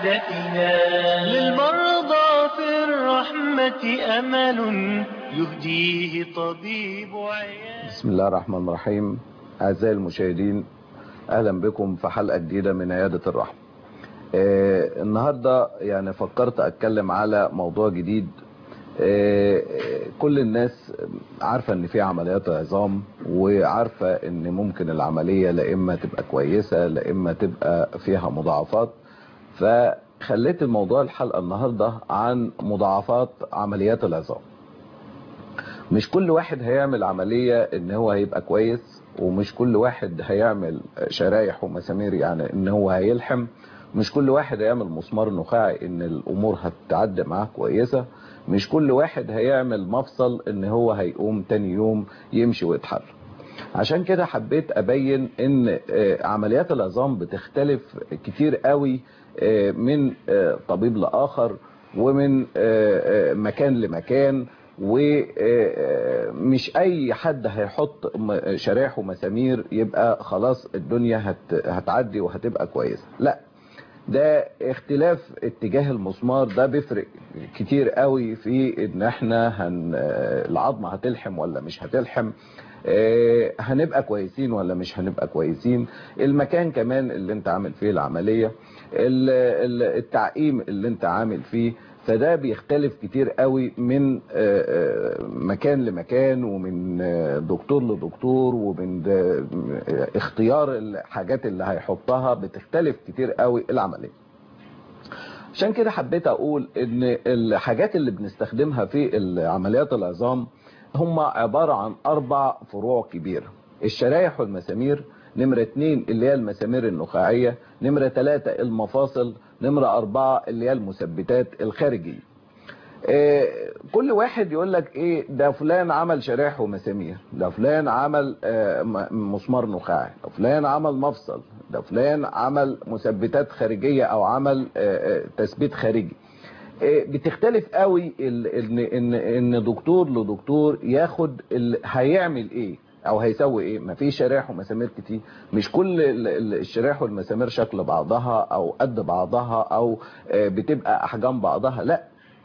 سعادتنا للمرضى في الرحمة أمل يهديه طبيب عيان بسم الله الرحمن الرحيم أعزائي المشاهدين أهلا بكم في حلقة جديدة من عيادة الرحمة آه النهاردة يعني فكرت أتكلم على موضوع جديد آه كل الناس عارفة ان في عمليات عظام وعارفة ان ممكن العملية لا اما تبقى كويسة لا اما تبقى فيها مضاعفات فخليت الموضوع الحلقة النهاردة عن مضاعفات عمليات العظام مش كل واحد هيعمل عملية ان هو هيبقى كويس ومش كل واحد هيعمل شرايح ومسامير يعني ان هو هيلحم مش كل واحد هيعمل مسمار نخاعي ان الامور هتعدي معاه كويسة مش كل واحد هيعمل مفصل ان هو هيقوم تاني يوم يمشي ويتحرك عشان كده حبيت ابين ان عمليات العظام بتختلف كتير قوي من طبيب لاخر ومن مكان لمكان ومش اي حد هيحط شرايح ومسامير يبقى خلاص الدنيا هتعدي وهتبقى كويسة لا ده اختلاف اتجاه المسمار ده بيفرق كتير قوي في ان احنا هن العظمة هتلحم ولا مش هتلحم اه هنبقى كويسين ولا مش هنبقى كويسين المكان كمان اللي انت عامل فيه العملية التعقيم اللي انت عامل فيه فده بيختلف كتير قوي من مكان لمكان ومن دكتور لدكتور ومن اختيار الحاجات اللي هيحطها بتختلف كتير قوي العملية عشان كده حبيت اقول ان الحاجات اللي بنستخدمها في العمليات العظام هم عبارة عن اربع فروع كبيرة الشرايح والمسامير نمرة اتنين اللي هي المسامير النخاعية نمرة تلاتة المفاصل نمرة أربعة اللي هي المثبتات الخارجية إيه كل واحد يقول لك ايه ده فلان عمل شرايح ومسامير ده فلان عمل آه مسمار نخاعي ده فلان عمل مفصل ده فلان عمل مثبتات خارجية او عمل آه تثبيت خارجي إيه بتختلف قوي ان ان ان دكتور لدكتور ياخد هيعمل ايه او هيسوي ايه مفيش شرايح ومسامير كتير مش كل الشرايح والمسامير شكل بعضها او قد بعضها او بتبقى احجام بعضها لا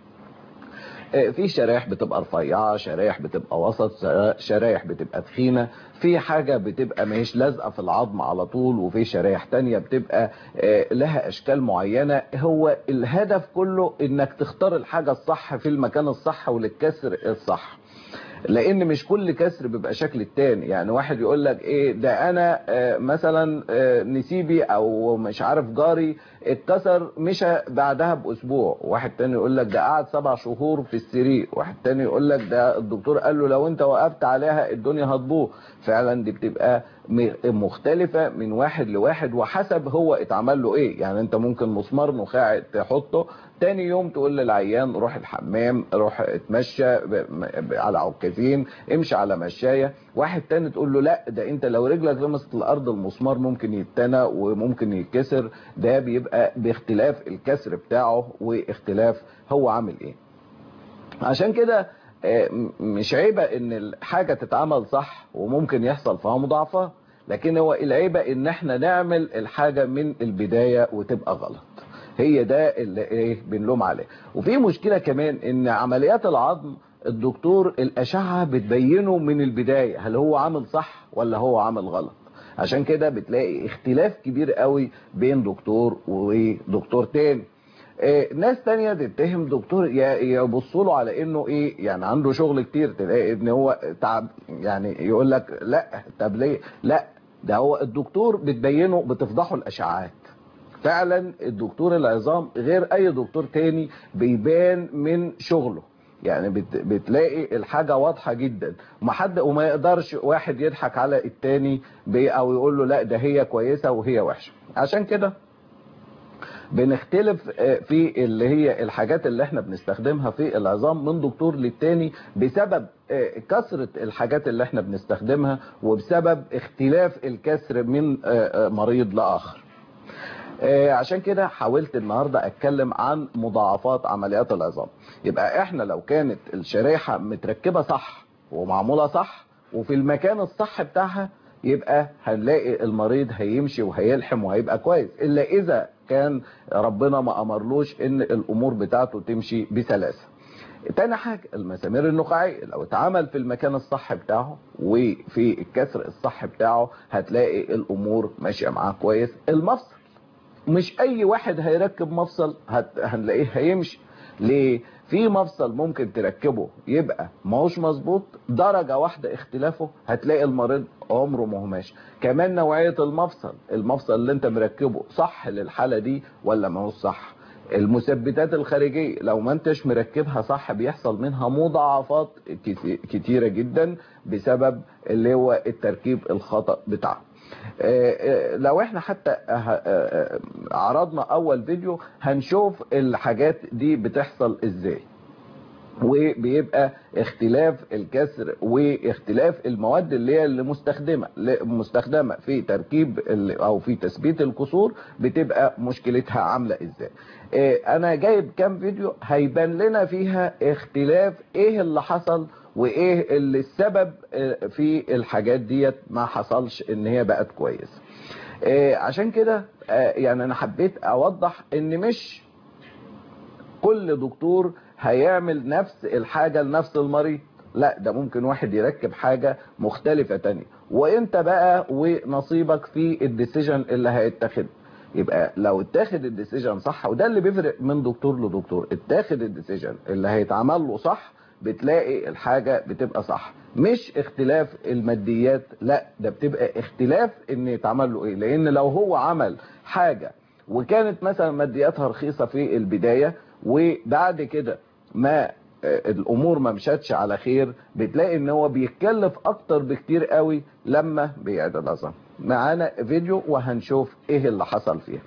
في شرايح بتبقى رفيعه شرايح بتبقى وسط شرايح بتبقى تخينه في حاجه بتبقى ماهيش لازقه في العظم على طول وفي شرايح تانية بتبقى لها اشكال معينه هو الهدف كله انك تختار الحاجه الصح في المكان الصح وللكسر الصح لان مش كل كسر بيبقى شكل التاني يعني واحد يقول لك ايه ده انا آه مثلا آه نسيبي او مش عارف جاري اتكسر مشى بعدها باسبوع واحد تاني يقول لك ده قعد سبع شهور في السرير واحد تاني يقول لك ده الدكتور قال له لو انت وقفت عليها الدنيا هتبوظ فعلا دي بتبقى مختلفة من واحد لواحد وحسب هو اتعمل له ايه يعني انت ممكن مسمار نخاعي تحطه تاني يوم تقول للعيان روح الحمام روح اتمشى على عكازين امشي على مشاية واحد تاني تقول له لا ده انت لو رجلك لمست الارض المسمار ممكن يتنى وممكن يتكسر ده بيبقى باختلاف الكسر بتاعه واختلاف هو عامل ايه عشان كده مش عيبة ان الحاجة تتعمل صح وممكن يحصل فيها مضاعفة لكن هو العيبة ان احنا نعمل الحاجة من البداية وتبقى غلط هي ده اللي ايه بنلوم عليه وفي مشكلة كمان ان عمليات العظم الدكتور الاشعة بتبينه من البداية هل هو عامل صح ولا هو عامل غلط عشان كده بتلاقي اختلاف كبير قوي بين دكتور ودكتور تاني إيه ناس تانية تتهم دكتور يبصوا له على انه ايه يعني عنده شغل كتير تلاقي ان هو تعب يعني يقول لك لا طب ليه لا ده هو الدكتور بتبينه بتفضحه الاشعاعات فعلا الدكتور العظام غير اي دكتور تاني بيبان من شغله يعني بت بتلاقي الحاجة واضحة جدا وما حد وما يقدرش واحد يضحك على التاني او يقول له لا ده هي كويسة وهي وحشة عشان كده بنختلف في اللي هي الحاجات اللي احنا بنستخدمها في العظام من دكتور للتاني بسبب كثرة الحاجات اللي احنا بنستخدمها وبسبب اختلاف الكسر من مريض لآخر عشان كده حاولت النهاردة اتكلم عن مضاعفات عمليات العظام يبقى احنا لو كانت الشريحة متركبة صح ومعمولة صح وفي المكان الصح بتاعها يبقى هنلاقي المريض هيمشي وهيلحم وهيبقى كويس الا اذا كان ربنا ما امرلوش ان الامور بتاعته تمشي بسلاسه تاني حاجة المسامير النخاعية لو اتعمل في المكان الصح بتاعه وفي الكسر الصح بتاعه هتلاقي الامور ماشية معاه كويس المفصل مش اي واحد هيركب مفصل هت... هنلاقيه هيمشي ليه في مفصل ممكن تركبه يبقى ماهوش مظبوط درجة واحدة اختلافه هتلاقي المريض عمره ما هو ماشي كمان نوعية المفصل المفصل اللي انت مركبه صح للحالة دي ولا ما هو صح المثبتات الخارجية لو ما انتش مركبها صح بيحصل منها مضاعفات كتي- كتيرة جدا بسبب اللي هو التركيب الخطأ بتاعه آه، آه، لو احنا حتى آه، آه، عرضنا اول فيديو هنشوف الحاجات دي بتحصل ازاي وبيبقى اختلاف الكسر واختلاف المواد اللي هي اللي مستخدمه اللي مستخدمه في تركيب ال- او في تثبيت الكسور بتبقى مشكلتها عامله ازاي آه، انا جايب كام فيديو هيبان لنا فيها اختلاف ايه اللي حصل وايه اللي السبب آه، في الحاجات ديت ما حصلش ان هي بقت كويس آه، عشان كده آه، يعني انا حبيت اوضح ان مش كل دكتور هيعمل نفس الحاجة لنفس المريض لا ده ممكن واحد يركب حاجة مختلفة تانية وانت بقى ونصيبك في الديسيجن اللي هيتخذ يبقى لو اتاخد الديسيجن صح وده اللي بيفرق من دكتور لدكتور اتاخد الديسيجن اللي هيتعمل له صح بتلاقي الحاجة بتبقى صح مش اختلاف الماديات لا ده بتبقى اختلاف ان يتعمل له ايه لان لو هو عمل حاجة وكانت مثلا مادياتها رخيصة في البداية وبعد كده ما آه، الامور ما مشاتش على خير بتلاقي ان هو بيتكلف اكتر بكتير قوي لما بيعيد العظام معانا فيديو وهنشوف ايه اللي حصل فيها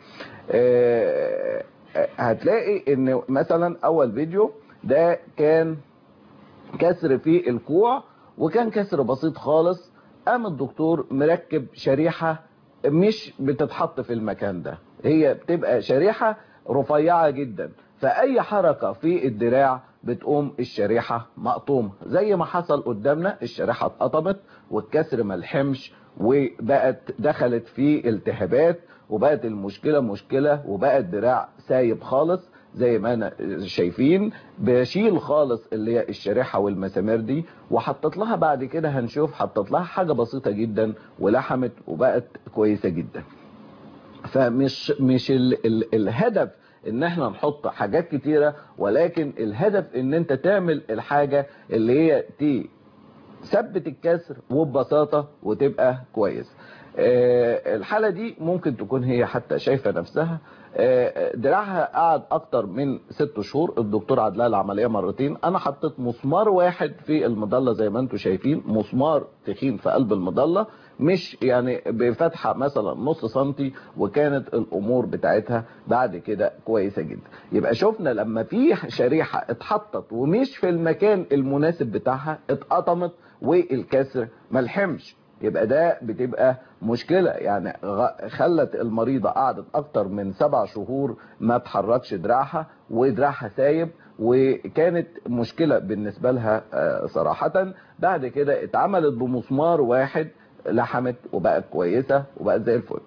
آه، آه، هتلاقي ان مثلا اول فيديو ده كان كسر في الكوع وكان كسر بسيط خالص قام الدكتور مركب شريحة مش بتتحط في المكان ده هي بتبقى شريحة رفيعة جدا فأي حركة في الدراع بتقوم الشريحة مقطومة زي ما حصل قدامنا الشريحة اتقطمت والكسر ملحمش وبقت دخلت في التهابات وبقت المشكلة مشكلة وبقى الدراع سايب خالص زي ما انا شايفين بشيل خالص اللي هي الشريحة والمسامير دي وحطت لها بعد كده هنشوف حطت لها حاجة بسيطة جدا ولحمت وبقت كويسة جدا فمش مش ال ال الهدف ان احنا نحط حاجات كتيرة ولكن الهدف ان انت تعمل الحاجة اللي هي تي ثبت الكسر وببساطة وتبقى كويس آه، الحالة دي ممكن تكون هي حتى شايفة نفسها آه، دراعها قعد اكتر من ست شهور الدكتور عدلها العملية مرتين انا حطيت مسمار واحد في المظلة زي ما انتم شايفين مسمار تخين في قلب المظلة مش يعني بفتحة مثلا نص سنتي وكانت الامور بتاعتها بعد كده كويسة جدا يبقى شفنا لما في شريحة اتحطت ومش في المكان المناسب بتاعها اتقطمت والكسر ملحمش يبقى ده بتبقى مشكلة يعني غ- خلت المريضة قعدت اكتر من سبع شهور ما تحركش دراعها ودراعها سايب وكانت مشكلة بالنسبة لها آه، صراحة بعد كده اتعملت بمسمار واحد لحمت وبقت كويسة وبقت زي الفل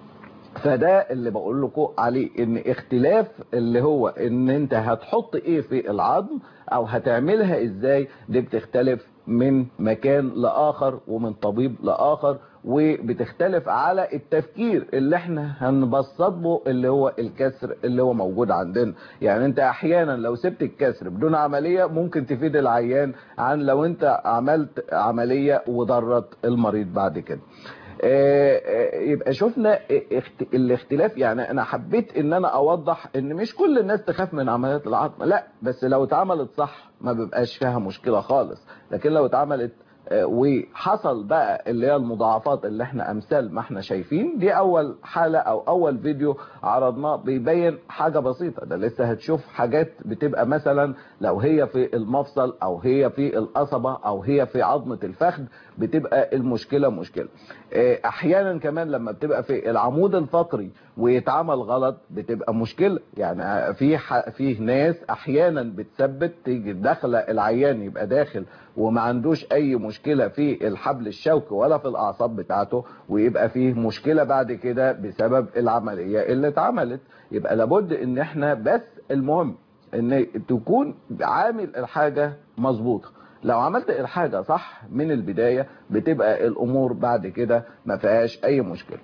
فده اللي بقول لكم عليه ان اختلاف اللي هو ان انت هتحط ايه في العظم او هتعملها ازاي دي بتختلف من مكان لاخر ومن طبيب لاخر وبتختلف على التفكير اللي احنا هنبسط له اللي هو الكسر اللي هو موجود عندنا يعني انت احيانا لو سبت الكسر بدون عملية ممكن تفيد العيان عن لو انت عملت عملية وضرت المريض بعد كده آه، آه، يبقى شفنا اخت- الاختلاف يعني انا حبيت ان انا اوضح ان مش كل الناس تخاف من عمليات العظم لا بس لو اتعملت صح ما بيبقاش فيها مشكلة خالص لكن لو اتعملت آه، وحصل بقى اللي هي المضاعفات اللي احنا امثال ما احنا شايفين دي اول حالة او اول فيديو عرضناه بيبين حاجة بسيطة ده لسه هتشوف حاجات بتبقى مثلا لو هي في المفصل او هي في القصبة او هي في عظمة الفخذ بتبقى المشكلة مشكلة آه، احيانا كمان لما بتبقى في العمود الفقري ويتعمل غلط بتبقى مشكلة يعني في ح- فيه ناس احيانا بتثبت تيجي داخله العيان يبقى داخل وما عندوش اي مشكلة مشكله في الحبل الشوكي ولا في الاعصاب بتاعته ويبقى فيه مشكله بعد كده بسبب العمليه اللي اتعملت يبقى لابد ان احنا بس المهم ان تكون عامل الحاجه مظبوطه لو عملت الحاجه صح من البدايه بتبقى الامور بعد كده ما فيهاش اي مشكله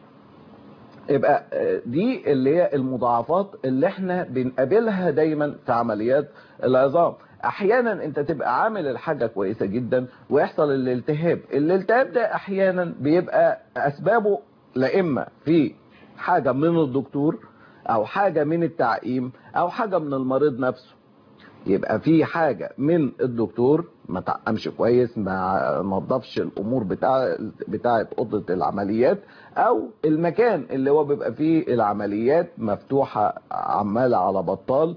يبقى دي اللي هي المضاعفات اللي احنا بنقابلها دايما في عمليات العظام احيانا انت تبقى عامل الحاجة كويسة جدا ويحصل الالتهاب الالتهاب ده احيانا بيبقى اسبابه لا اما في حاجة من الدكتور او حاجة من التعقيم او حاجة من المريض نفسه يبقى في حاجة من الدكتور ما تعقمش كويس ما نظفش الامور بتاع بتاعه اوضه العمليات او المكان اللي هو بيبقى فيه العمليات مفتوحه عماله على بطال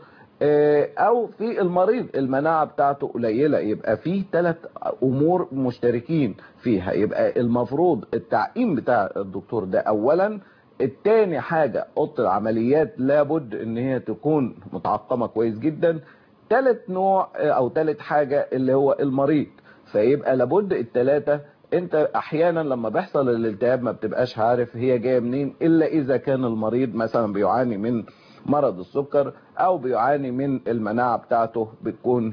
او في المريض المناعه بتاعته قليله يبقى في ثلاث امور مشتركين فيها يبقى المفروض التعقيم بتاع الدكتور ده اولا التاني حاجه اوضه العمليات لابد ان هي تكون متعقمه كويس جدا ثالث نوع او ثالث حاجة اللي هو المريض فيبقى لابد الثلاثة انت احيانا لما بيحصل الالتهاب ما بتبقاش عارف هي جاية منين الا اذا كان المريض مثلا بيعاني من مرض السكر او بيعاني من المناعة بتاعته بتكون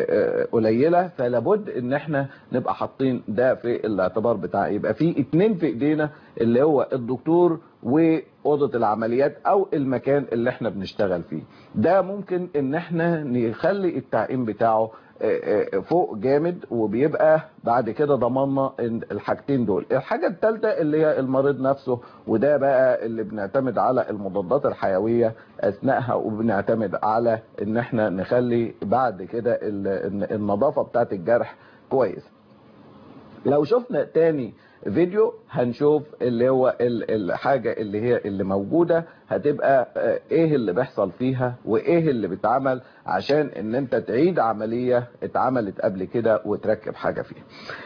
قليلة فلابد ان احنا نبقى حاطين ده في الاعتبار بتاع يبقى في اتنين في ايدينا اللي هو الدكتور وأوضة العمليات او المكان اللي احنا بنشتغل فيه ده ممكن ان احنا نخلي التعقيم بتاعه فوق جامد وبيبقى بعد كده ضمننا الحاجتين دول الحاجة الثالثة اللي هي المريض نفسه وده بقى اللي بنعتمد على المضادات الحيوية اثناءها وبنعتمد على ان احنا نخلي بعد كده النظافة بتاعت الجرح كويس لو شفنا تاني فيديو هنشوف اللي هو الحاجة اللي هي اللي موجودة هتبقى ايه اللي بيحصل فيها وايه اللي بيتعمل عشان ان انت تعيد عملية اتعملت قبل كده وتركب حاجة فيها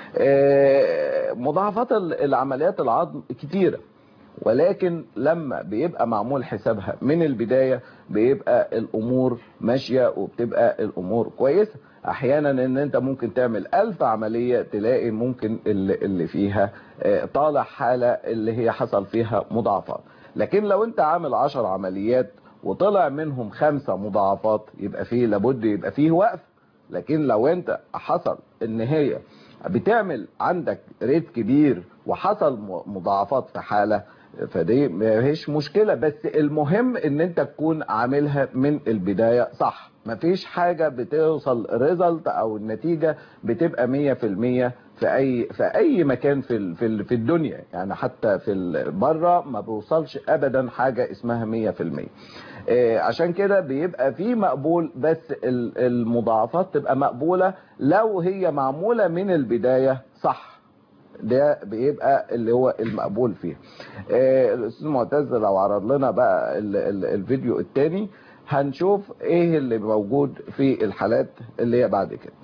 مضاعفات العمليات العظم كتيرة ولكن لما بيبقى معمول حسابها من البداية بيبقى الامور ماشية وبتبقى الامور كويسة احيانا ان انت ممكن تعمل الف عملية تلاقي ممكن اللي, اللي فيها طالع حالة اللي هي حصل فيها مضاعفات لكن لو انت عامل عشر عمليات وطلع منهم خمسة مضاعفات يبقى فيه لابد يبقى فيه وقف لكن لو انت حصل ان هي بتعمل عندك ريت كبير وحصل مضاعفات في حالة فدي مفيش مشكلة بس المهم ان انت تكون عاملها من البداية صح مفيش حاجة بتوصل ريزلت او النتيجة بتبقى مية في المية في اي في اي مكان في في في الدنيا يعني حتى في بره ما بيوصلش ابدا حاجة اسمها مية في المية عشان كده بيبقى في مقبول بس المضاعفات تبقى مقبولة لو هي معمولة من البداية صح ده بيبقى اللي هو المقبول فيه الاستاذ معتز لو عرض لنا بقى ال ال الفيديو الثاني هنشوف ايه اللي موجود في الحالات اللي هي بعد كده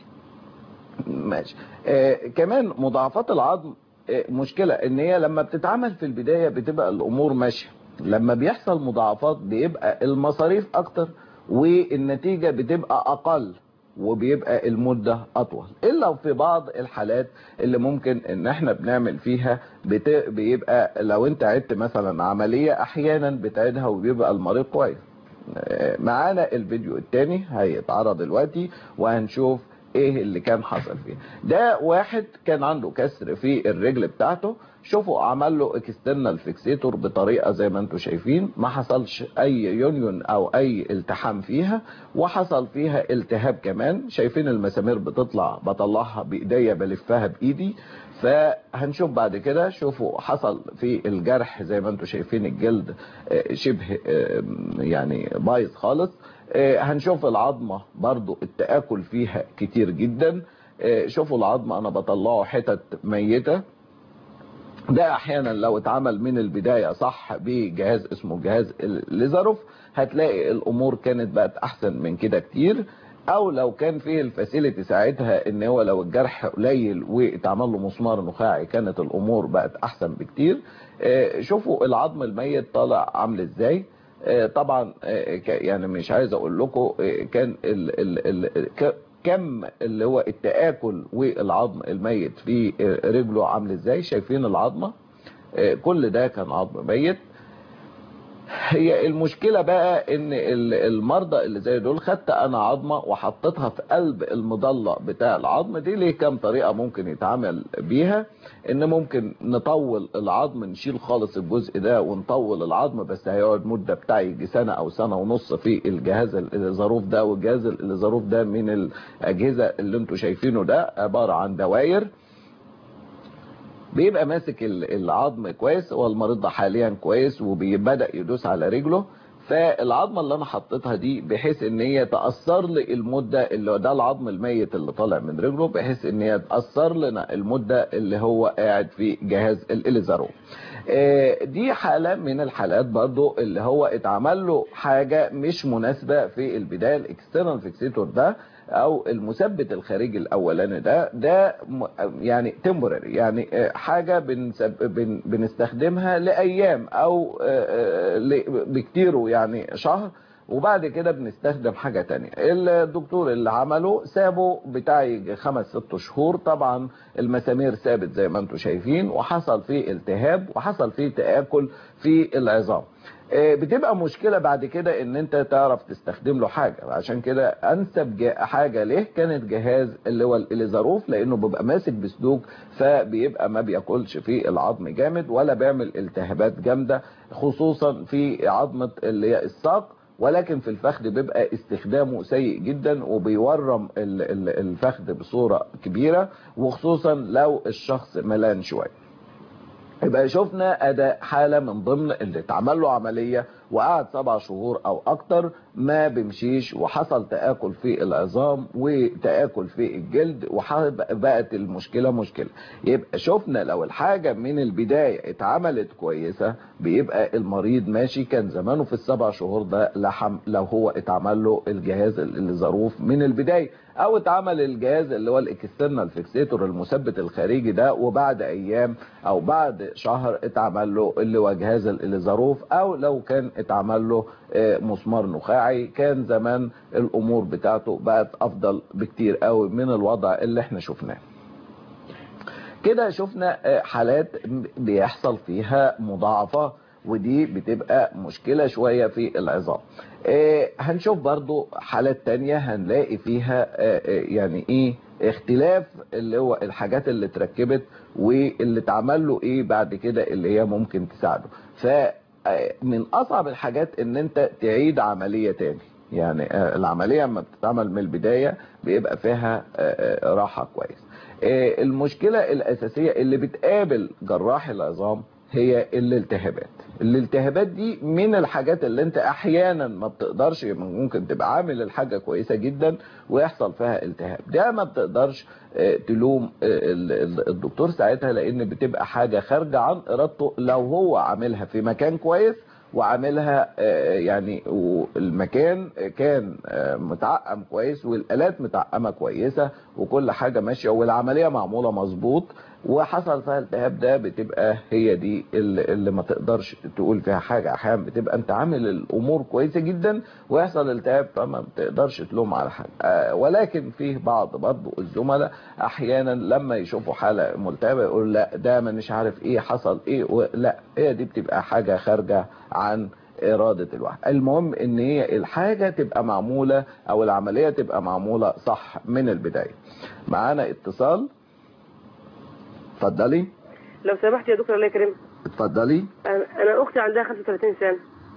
ماشي آه كمان مضاعفات العظم آه مشكلة ان هي لما بتتعمل في البداية بتبقى الامور ماشية لما بيحصل مضاعفات بيبقى المصاريف اكتر والنتيجة بتبقى اقل وبيبقى المدة اطول الا في بعض الحالات اللي ممكن ان احنا بنعمل فيها بت... بيبقى لو انت عدت مثلا عملية احيانا بتعيدها وبيبقى المريض كويس معانا الفيديو التاني هيتعرض دلوقتي وهنشوف ايه اللي كان حصل فيه ده واحد كان عنده كسر في الرجل بتاعته شوفوا عمل له اكسترنال فيكسيتور بطريقة زي ما انتم شايفين ما حصلش اي يونيون او اي التحام فيها وحصل فيها التهاب كمان شايفين المسامير بتطلع بطلعها بايديا بلفها بايدي فهنشوف بعد كده شوفوا حصل في الجرح زي ما انتم شايفين الجلد شبه يعني بايظ خالص هنشوف العظمة برضو التآكل فيها كتير جدا شوفوا العظمة انا بطلعه حتت ميتة ده احيانا لو اتعمل من البداية صح بجهاز اسمه جهاز ليزاروف هتلاقي الامور كانت بقت احسن من كده كتير او لو كان فيه الفاسيلتي ساعتها ان هو لو الجرح قليل واتعمل له مسمار نخاعي كانت الامور بقت احسن بكتير شوفوا العظم الميت طالع عامل ازاي طبعا يعني مش عايز اقول لكم كان ال ال ال كم اللي هو التآكل والعظم الميت في رجله عامل ازاي شايفين العظمة آه، كل ده كان عظم ميت هي المشكلة بقى ان ال- المرضى اللي زي دول خدت انا عظمة وحطيتها في قلب المضلة بتاع العظم دي ليه كام طريقة ممكن يتعامل بيها ان ممكن نطول العظم نشيل خالص الجزء ده ونطول العظم بس هيقعد مدة بتاع يجي سنة او سنة ونص في الجهاز الظروف ده والجهاز الظروف ده من الاجهزة اللي انتوا شايفينه ده عبارة عن دواير بيبقى ماسك ال- العظم كويس هو المريض ده حاليا كويس وبيبدا يدوس على رجله فالعظمه اللي انا حطيتها دي بحيث ان هي تاثر لي المده اللي هو ده العظم الميت اللي طالع من رجله بحيث ان هي تاثر لنا المده اللي هو قاعد في جهاز الاليزارو آه، دي حالة من الحالات برضو اللي هو اتعمل له حاجة مش مناسبة في البداية الاكسترنال فيكسيتور ده او المثبت الخارجي الاولاني ده ده م- يعني تمبرري يعني آه، حاجة بنسب- بن- بنستخدمها لايام او آه، آه، ل- بكتيره يعني شهر وبعد كده بنستخدم حاجة تانية الدكتور اللي عمله سابه بتاع يجي خمس ست شهور طبعا المسامير ثابت زي ما انتم شايفين وحصل فيه التهاب وحصل فيه تآكل في العظام آه، بتبقى مشكلة بعد كده ان انت تعرف تستخدم له حاجة عشان كده انسب جا- حاجة ليه كانت جهاز اللي هو الاليزاروف لانه بيبقى ماسك بسلوك فبيبقى ما بياكلش في العظم جامد ولا بيعمل التهابات جامدة خصوصا في عظمة اللي هي الساق ولكن في الفخذ بيبقى استخدامه سيء جدا وبيورم ال- ال- الفخذ بصورة كبيرة وخصوصا لو الشخص ملان شوية يبقى شفنا اداء حالة من ضمن اللي اتعمل له عملية وقعد سبع شهور او اكتر ما بيمشيش وحصل تآكل في العظام وتآكل في الجلد وبقت المشكلة مشكلة يبقى شفنا لو الحاجة من البداية اتعملت كويسة بيبقى المريض ماشي كان زمانه في السبع شهور ده لحم لو هو اتعمل له الجهاز الظروف من البداية او اتعمل الجهاز اللي هو الاكسترنال فيكسيتور المثبت الخارجي ده وبعد ايام او بعد شهر اتعمل له اللي هو جهاز الظروف او لو كان اتعمل له آه، مسمار نخاعي كان زمان الامور بتاعته بقت افضل بكتير قوي من الوضع اللي احنا شفناه كده شفنا آه، حالات بيحصل فيها مضاعفة ودي بتبقى مشكلة شوية في العظام آه، هنشوف برضو حالات تانية هنلاقي فيها آه، آه، يعني ايه اختلاف اللي هو الحاجات اللي اتركبت واللي اتعمل له ايه بعد كده اللي هي ممكن تساعده ف آه، من اصعب الحاجات ان انت تعيد عملية تاني يعني آه، العملية لما بتتعمل من البداية بيبقى فيها آه، آه، راحة كويس آه، المشكلة الأساسية اللي بتقابل جراح العظام هي الالتهابات الالتهابات دي من الحاجات اللي انت احيانا ما بتقدرش ممكن تبقى عامل الحاجة كويسة جدا ويحصل فيها التهاب ده ما بتقدرش آه، تلوم آه، ال- ال- الدكتور ساعتها لان بتبقى حاجة خارجة عن ارادته لو هو عاملها في مكان كويس وعاملها آه، يعني والمكان كان آه، متعقم كويس والالات متعقمه كويسه وكل حاجه ماشيه والعمليه معموله مظبوط وحصل فيها التهاب ده بتبقى هي دي اللي, اللي ما تقدرش تقول فيها حاجه احيانا بتبقى انت عامل الامور كويسه جدا ويحصل التهاب فما بتقدرش تلوم على حاجه آه، ولكن فيه بعض برضه الزملاء احيانا لما يشوفوا حاله ملتهبه يقول لا ده ما مش عارف ايه حصل ايه و- لا هي دي بتبقى حاجه خارجه عن إرادة الواحد المهم ان هي الحاجة تبقى معمولة او العملية تبقى معمولة صح من البداية معانا اتصال اتفضلي لو سمحت يا دكتور الله يكرمك اتفضلي انا أنا اختي عندها 35 سنه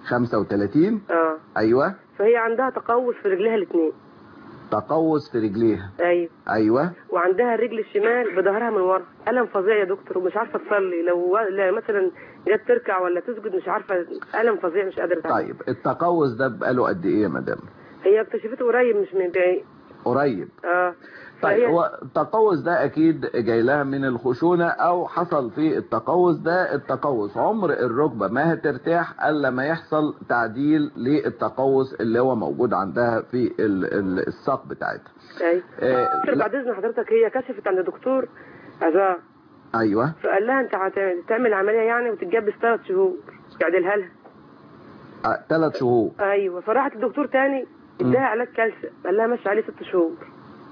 35 اه ايوه فهي عندها تقوس في رجلها الاثنين تقوس في رجليها ايوه ايوه وعندها الرجل الشمال بظهرها من ورا الم فظيع يا دكتور ومش عارفه تصلي لو لو مثلا جت تركع ولا تسجد مش عارفه الم فظيع مش قادره تعمل طيب التقوس ده بقاله قد ايه يا مدام هي اكتشفته قريب مش من بعيد قريب اه طيب فهي- هو التقوس ده اكيد جاي لها من الخشونة او حصل في التقوس ده التقوس عمر الركبة ما هترتاح الا ما يحصل تعديل للتقوس اللي هو موجود عندها في ال- ال- الساق بتاعتها ايوه آه، دكتور لا. بعد اذن حضرتك هي كشفت عند دكتور عذاب ايوه فقال لها انت هت- هتعمل عمليه يعني وتتجبس ثلاث شهور يعدلها لها ثلاث شهور ايوه فراحت الدكتور تاني اداها علاج كالسيوم قال لها ماشي عليه ست شهور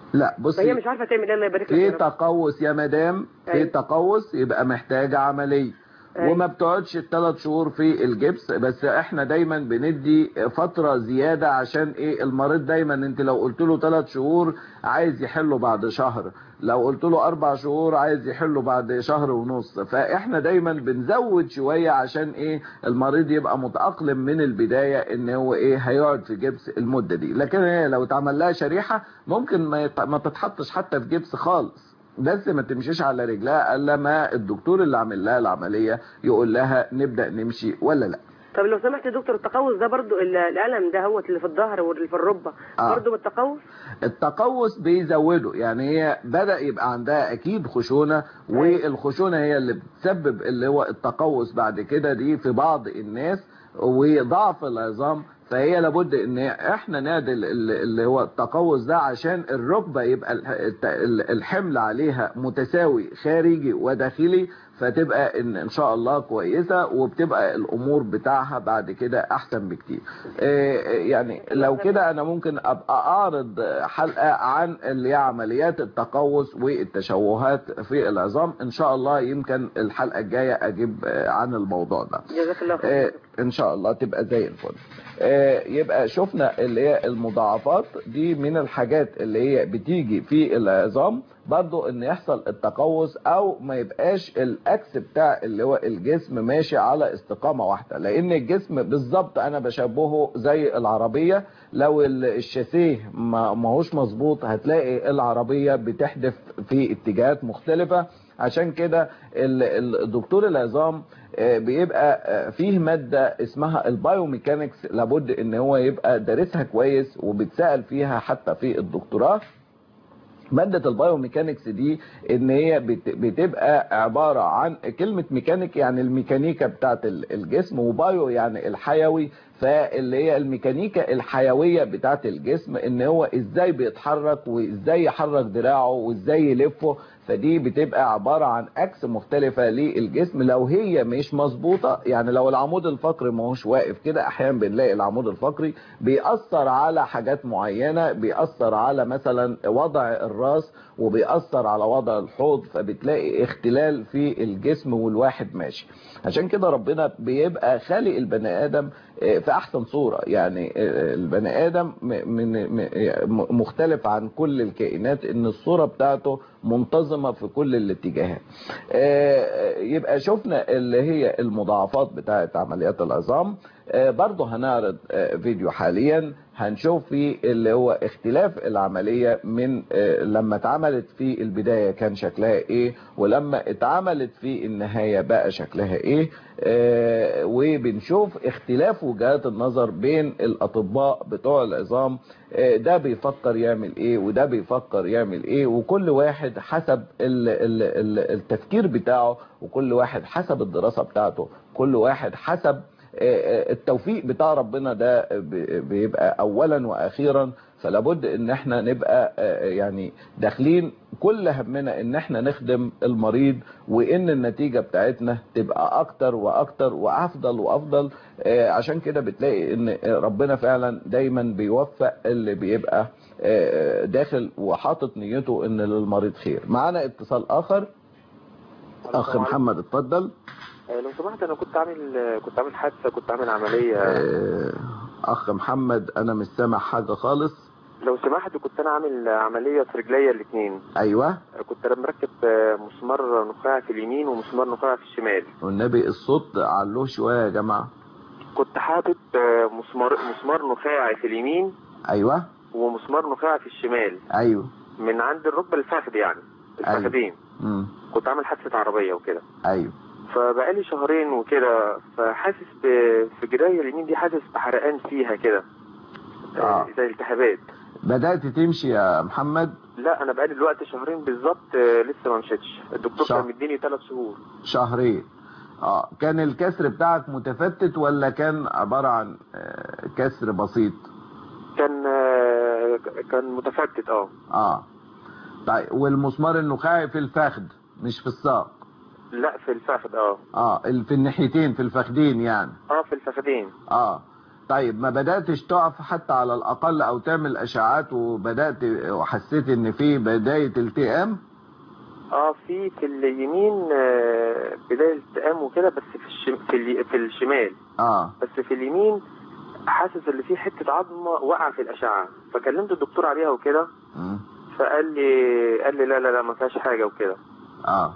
لا فهي بصي مش عارفه تعمل ايه الله يبارك لك في يا رب. تقوس يا مدام في أيوة. تقوس يبقى محتاجة عملية أيوة. وما بتقعدش الثلاث شهور في الجبس بس احنا دايما بندي فترة زيادة عشان ايه المريض دايما انت لو قلت له ثلاث شهور عايز يحله بعد شهر لو قلت له اربع شهور عايز يحله بعد شهر ونص فاحنا دايما بنزود شوية عشان ايه المريض يبقى متأقلم من البداية ان هو ايه هيقعد في جبس المدة دي لكن هي لو اتعمل لها شريحة ممكن ما, يت... ما تتحطش حتى في جبس خالص بس ما تمشيش على رجلها الا ما الدكتور اللي عامل لها العمليه يقول لها نبدا نمشي ولا لا طب لو سمحت يا دكتور التقوس ده برضو ال- الالم ده هو اللي في الظهر واللي في الركبه آه. برضو بالتقوس التقوس بيزوده يعني هي بدا يبقى عندها اكيد خشونه والخشونه هي اللي بتسبب اللي هو التقوس بعد كده دي في بعض الناس وضعف العظام فهي لابد ان احنا نعدل ال- اللي هو التقوس ده عشان الركبه يبقى الح- الت- ال- الحمل عليها متساوي خارجي وداخلي فتبقى ان ان شاء الله كويسه وبتبقى الامور بتاعها بعد كده احسن بكتير آه، يعني لو كده انا ممكن ابقى اعرض حلقه عن اللي هي عمليات التقوس والتشوهات في العظام ان شاء الله يمكن الحلقه الجايه اجيب آه، عن الموضوع ده جزاك الله آه، خير ان شاء الله تبقى زي الفل آه، يبقى شفنا اللي هي المضاعفات دي من الحاجات اللي هي بتيجي في العظام برضو ان يحصل التقوس او ما يبقاش الاكس بتاع اللي هو الجسم ماشي على استقامة واحدة لان الجسم بالظبط انا بشبهه زي العربية لو ال- الشاسيه ما ماهوش مظبوط هتلاقي العربية بتحدف في اتجاهات مختلفة عشان كده ال- ال- الدكتور العظام آه، بيبقى آه، فيه مادة اسمها البايوميكانكس لابد ان هو يبقى دارسها كويس وبتسأل فيها حتى في الدكتوراه مادة البايوميكانكس دي ان هي بت- بتبقى عبارة عن كلمة ميكانيك يعني الميكانيكا بتاعت ال- الجسم وبايو يعني الحيوي فاللي هي الميكانيكا الحيوية بتاعت الجسم ان هو ازاي بيتحرك وازاي يحرك دراعه وازاي يلفه فدي بتبقى عبارة عن اكس مختلفة للجسم لو هي مش مظبوطة يعني لو العمود الفقري ما هوش واقف كده احيانا بنلاقي العمود الفقري بيأثر على حاجات معينة بيأثر على مثلا وضع الراس وبيأثر على وضع الحوض فبتلاقي اختلال في الجسم والواحد ماشي عشان كده ربنا بيبقى خالق البني ادم آه، في احسن صورة يعني آه، البني ادم م- من م- مختلف عن كل الكائنات ان الصورة بتاعته منتظمة في كل الاتجاهات آه، يبقى شفنا اللي هي المضاعفات بتاعت عمليات العظام آه، برضه هنعرض آه، فيديو حاليا هنشوف فيه اللي هو اختلاف العملية من آه، لما اتعملت في البداية كان شكلها ايه ولما اتعملت في النهاية بقى شكلها ايه آه، وبنشوف اختلاف وجهات النظر بين الاطباء بتوع العظام آه، ده بيفكر يعمل ايه وده بيفكر يعمل ايه وكل واحد حسب ال- ال- ال- التفكير بتاعه وكل واحد حسب الدراسة بتاعته كل واحد حسب التوفيق بتاع ربنا ده ب- بيبقى اولا واخيرا فلابد ان احنا نبقى آه، يعني داخلين كل همنا ان احنا نخدم المريض وان النتيجة بتاعتنا تبقى اكتر واكتر وافضل وافضل آه، عشان كده بتلاقي ان ربنا فعلا دايما بيوفق اللي بيبقى آه، داخل وحاطط نيته ان للمريض خير معانا اتصال اخر اخ محمد اتفضل آه، لو سمحت انا كنت عامل كنت عامل حادثه كنت عامل عمليه آه، اخ محمد انا مش سامع حاجة خالص لو سمحت كنت انا عامل عمليه في رجليا الاثنين ايوه كنت انا مركب آه، مسمار نخاع في اليمين ومسمار نخاع في الشمال والنبي الصوت علوه شوية يا جماعة كنت حاطط آه، مسمار مسمار نخاعي في اليمين ايوه ومسمار نخاعي في الشمال ايوه من عند الركبه الفخذ يعني الفخذين امم كنت عامل حادثه عربيه وكده ايوه فبقالي شهرين وكده فحاسس ب... في جرايه اليمين دي حاسس بحرقان فيها كده آه. آه، زي التهابات بدأت تمشي يا محمد لا انا بقالي دلوقتي شهرين بالظبط آه، لسه ما مشيتش الدكتور شهر. كان مديني ثلاث شهور شهرين اه كان الكسر بتاعك متفتت ولا كان عبارة عن آه، كسر بسيط كان آه، كان متفتت اه اه طيب والمسمار النخاعي في الفخذ مش في الساق لا في الفخذ اه اه ال- في الناحيتين في الفخدين يعني اه في الفخذين اه طيب ما بداتش تقف حتى على الاقل او تعمل اشعاعات وبدات وحسيت ان في بدايه التئام اه في في اليمين آه، بداية التئام وكده بس في الشم... في, ال... في الشمال اه بس في اليمين حاسس ان في حتة عظمة واقعة في الأشعة فكلمت الدكتور عليها وكده مم. فقال لي قال لي لا لا لا ما فيهاش حاجة وكده اه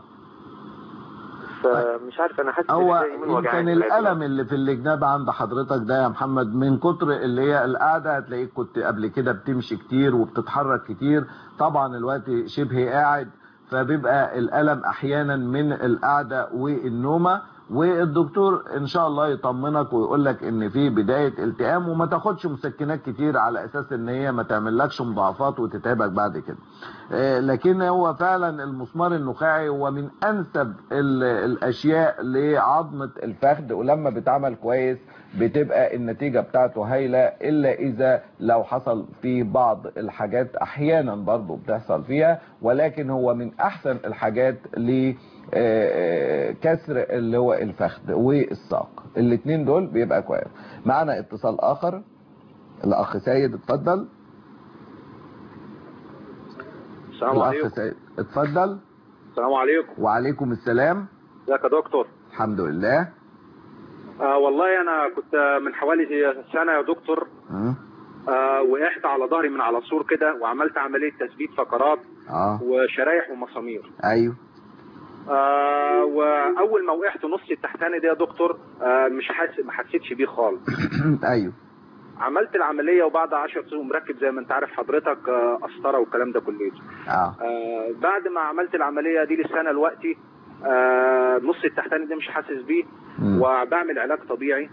فمش عارف انا حاسس هو إن اليمين وجعاني يمكن دلوقتي. الالم اللي في الجناب عند حضرتك ده يا محمد من كتر اللي هي القعده هتلاقيك كنت قبل كده بتمشي كتير وبتتحرك كتير طبعا الوقت شبه قاعد فبيبقى الالم احيانا من القعده والنومه والدكتور ان شاء الله يطمنك ويقول لك ان في بدايه التئام وما تاخدش مسكنات كتير على اساس ان هي ما تعملكش مضاعفات وتتعبك بعد كده آه، لكن هو فعلا المسمار النخاعي هو من انسب ال- الاشياء لعظمه الفخذ ولما بيتعمل كويس بتبقى النتيجه بتاعته هايله الا اذا لو حصل في بعض الحاجات احيانا برضو بتحصل فيها ولكن هو من احسن الحاجات ل آه، كسر اللي هو الفخذ والساق الاثنين دول بيبقى كويس معنا اتصال اخر الاخ سيد اتفضل السلام الاخ عليكم سيد اتفضل السلام عليكم وعليكم السلام ازيك يا دكتور الحمد لله آه والله انا كنت من حوالي سنه يا دكتور مم. آه وقعت على ظهري من على سور كده وعملت عمليه تثبيت فقرات اه وشرايح ومسامير ايوه آه واول ما وقعت نص التحتاني ده يا دكتور آه مش حاسس ما حسيتش بيه خالص ايوه عملت العمليه وبعد 10 شهور مركب زي ما انت عارف حضرتك آه قسطره والكلام ده كله اه آه بعد ما عملت العمليه دي للسنه دلوقتي آه نص التحتاني ده مش حاسس بيه مم. وبعمل علاج طبيعي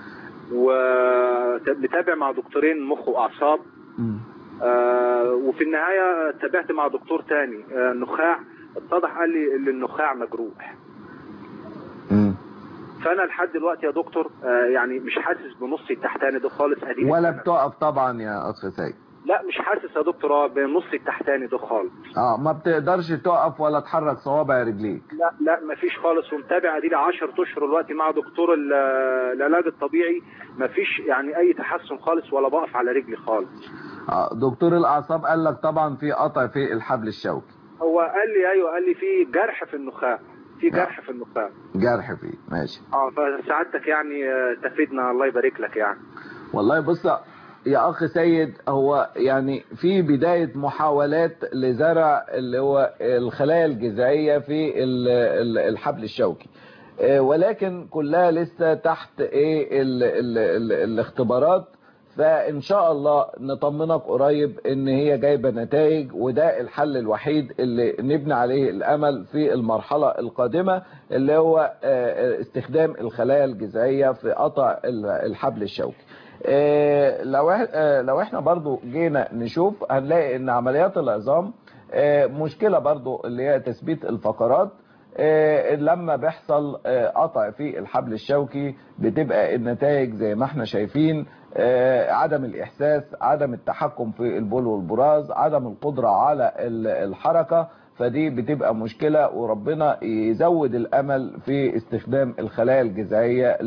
وبتابع مع دكتورين مخ واعصاب مم. آه وفي النهايه تابعت مع دكتور تاني آه نخاع اتضح قال لي ان النخاع مجروح مم. فانا لحد دلوقتي يا دكتور آه يعني مش حاسس بنص التحتاني ده خالص اديني ولا سنة. بتقف طبعا يا اخ سيد لا مش حاسس يا دكتور آه، بنص التحتاني ده خالص اه ما بتقدرش تقف ولا تحرك صوابع رجليك لا لا مفيش خالص ومتابع ادي لي 10 اشهر دلوقتي مع دكتور ال- العلاج الطبيعي مفيش يعني اي تحسن خالص ولا بقف على رجلي خالص اه دكتور الاعصاب قال لك طبعا في قطع في الحبل الشوكي هو قال لي ايوه قال لي في جرح في النخاع في جرح في النخاع جرح فيه ماشي اه فسعادتك يعني آه، تفيدنا الله يبارك لك يعني والله بص يا اخ سيد هو يعني في بداية محاولات لزرع اللي هو الخلايا الجذعية في ال- ال- الحبل الشوكي آه، ولكن كلها لسه تحت ايه ال ال ال الاختبارات فان شاء الله نطمنك قريب ان هي جايبه نتائج وده الحل الوحيد اللي نبني عليه الامل في المرحله القادمه اللي هو آه، استخدام الخلايا الجذعيه في قطع ال- الحبل الشوكي آه، لو إح- آه، لو احنا برضو جينا نشوف هنلاقي ان عمليات العظام آه، مشكله برضو اللي هي تثبيت الفقرات آه، لما بيحصل آه، قطع في الحبل الشوكي بتبقى النتائج زي ما احنا شايفين آه، عدم الإحساس عدم التحكم في البول والبراز عدم القدرة على ال- الحركة فدي بتبقى مشكلة وربنا يزود الأمل في استخدام الخلايا الجذعية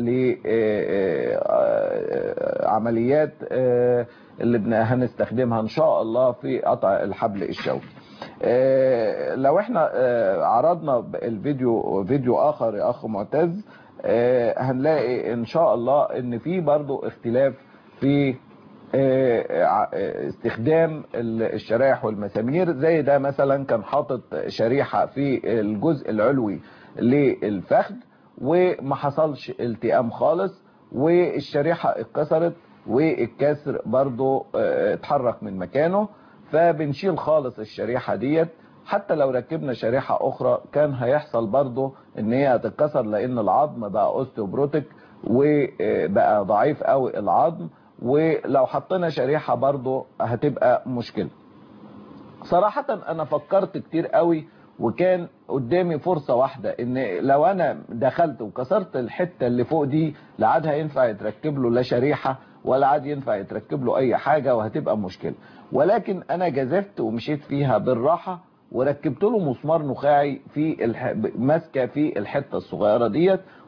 لعمليات اللي بن- هنستخدمها إن شاء الله في قطع الحبل الشوكي آه، لو احنا آه، عرضنا الفيديو فيديو اخر يا اخ معتز آه، هنلاقي ان شاء الله ان في برضو اختلاف في آه، ع- آه، استخدام ال- الشرايح والمسامير زي ده مثلا كان حاطط شريحة في الجزء العلوي للفخذ وما حصلش التئام خالص والشريحة اتكسرت والكسر برضو آه، اتحرك من مكانه فبنشيل خالص الشريحة ديت حتى لو ركبنا شريحة اخرى كان هيحصل برضو ان هي هتتكسر لان العظم بقى اوستيوبروتيك وبقى ضعيف قوي العظم ولو حطينا شريحة برضو هتبقى مشكلة صراحة انا فكرت كتير قوي وكان قدامي فرصة واحدة ان لو انا دخلت وكسرت الحتة اللي فوق دي لا عاد هينفع يتركب له لا شريحة ولا عاد ينفع يتركب له اي حاجة وهتبقى مشكلة ولكن انا جازفت ومشيت فيها بالراحة وركبت له مسمار نخاعي في الح... ماسكه في الحته الصغيره ديت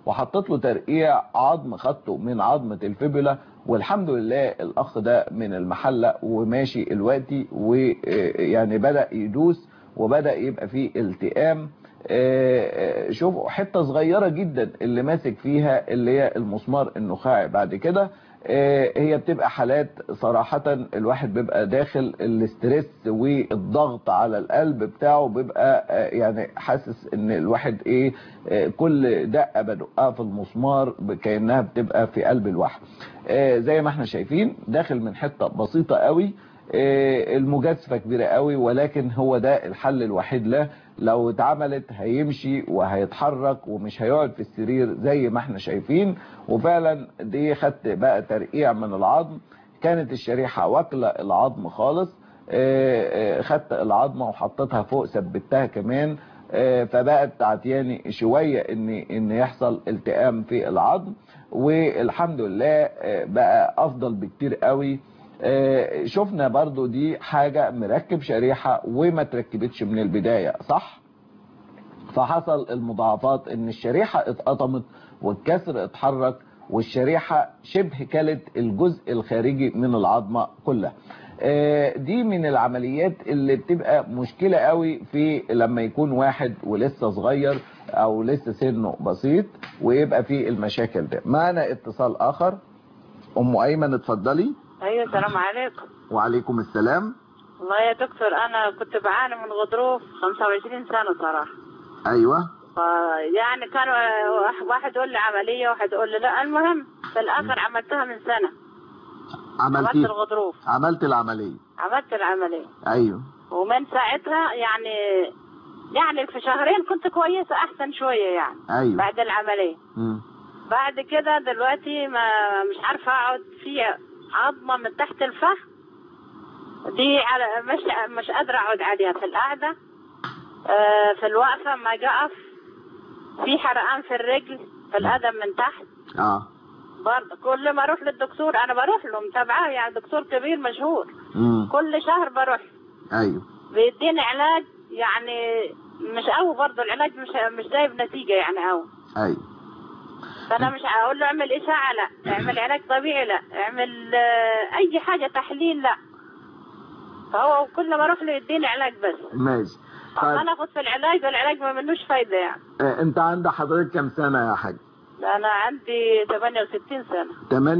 وحطيت له ترقيع عظم خدته من عظمه الفيبولا والحمد لله الاخ ده من المحله وماشي دلوقتي ويعني بدا يدوس وبدا يبقى فيه التئام آه، آه، شوفوا حته صغيره جدا اللي ماسك فيها اللي هي المسمار النخاعي بعد كده آه، هي بتبقى حالات صراحة الواحد بيبقى داخل الاسترس والضغط على القلب بتاعه بيبقى آه، يعني حاسس ان الواحد ايه آه، كل دقة بدقها في المسمار كأنها بتبقى في قلب الواحد آه، زي ما احنا شايفين داخل من حتة بسيطة قوي آه، المجازفة كبيرة قوي ولكن هو ده الحل الوحيد له لو اتعملت هيمشي وهيتحرك ومش هيقعد في السرير زي ما احنا شايفين وفعلا دي خدت بقى ترقيع من العظم كانت الشريحة واكلة العظم خالص آه، آه، خدت العظمة وحطيتها فوق ثبتها كمان آه، فبقت تعطياني شوية ان ان يحصل التئام في العظم والحمد لله آه، بقى افضل بكتير قوي آه، شفنا برضو دي حاجة مركب شريحة وما تركبتش من البداية صح فحصل المضاعفات ان الشريحة اتقطمت والكسر اتحرك والشريحة شبه كلت الجزء الخارجي من العظمة كلها آه، دي من العمليات اللي بتبقى مشكلة قوي في لما يكون واحد ولسه صغير او لسه سنه بسيط ويبقى فيه المشاكل ده معنا اتصال اخر ام ايمن اتفضلي ايوه السلام عليكم وعليكم السلام والله يا دكتور انا كنت بعاني من غضروف 25 سنه صراحه ايوه ف- يعني كان واحد- واحد يقول لي عمليه واحد يقول لي لا المهم في الاخر عملتها من سنه عملت عملتي الغضروف عملت العملية عملت العمليه ايوه ومن ساعتها يعني يعني في شهرين كنت كويسه احسن شويه يعني ايوه بعد العمليه مم. بعد كده دلوقتي ما مش عارفه اقعد في عظمه من تحت الفخذ دي على مش مش قادره اقعد عليها في القعده آه، في الوقفه ما اجي اقف في حرقان في الرجل في القدم من تحت اه برضه كل ما اروح للدكتور انا بروح له متابعاه يعني دكتور كبير مشهور مم. كل شهر بروح ايوه بيديني علاج يعني مش قوي برضه العلاج مش مش جايب نتيجه يعني قوي ايوه فانا مش هقول له اعمل اشاعه لا اعمل علاج طبيعي لا اعمل آه، اي حاجه تحليل لا فهو كل ما اروح له يديني علاج بس ماشي طيب انا اخد في العلاج والعلاج ما منوش فايده يعني آه انت عند حضرتك كام سنة يا حاج انا عندي 68 سنه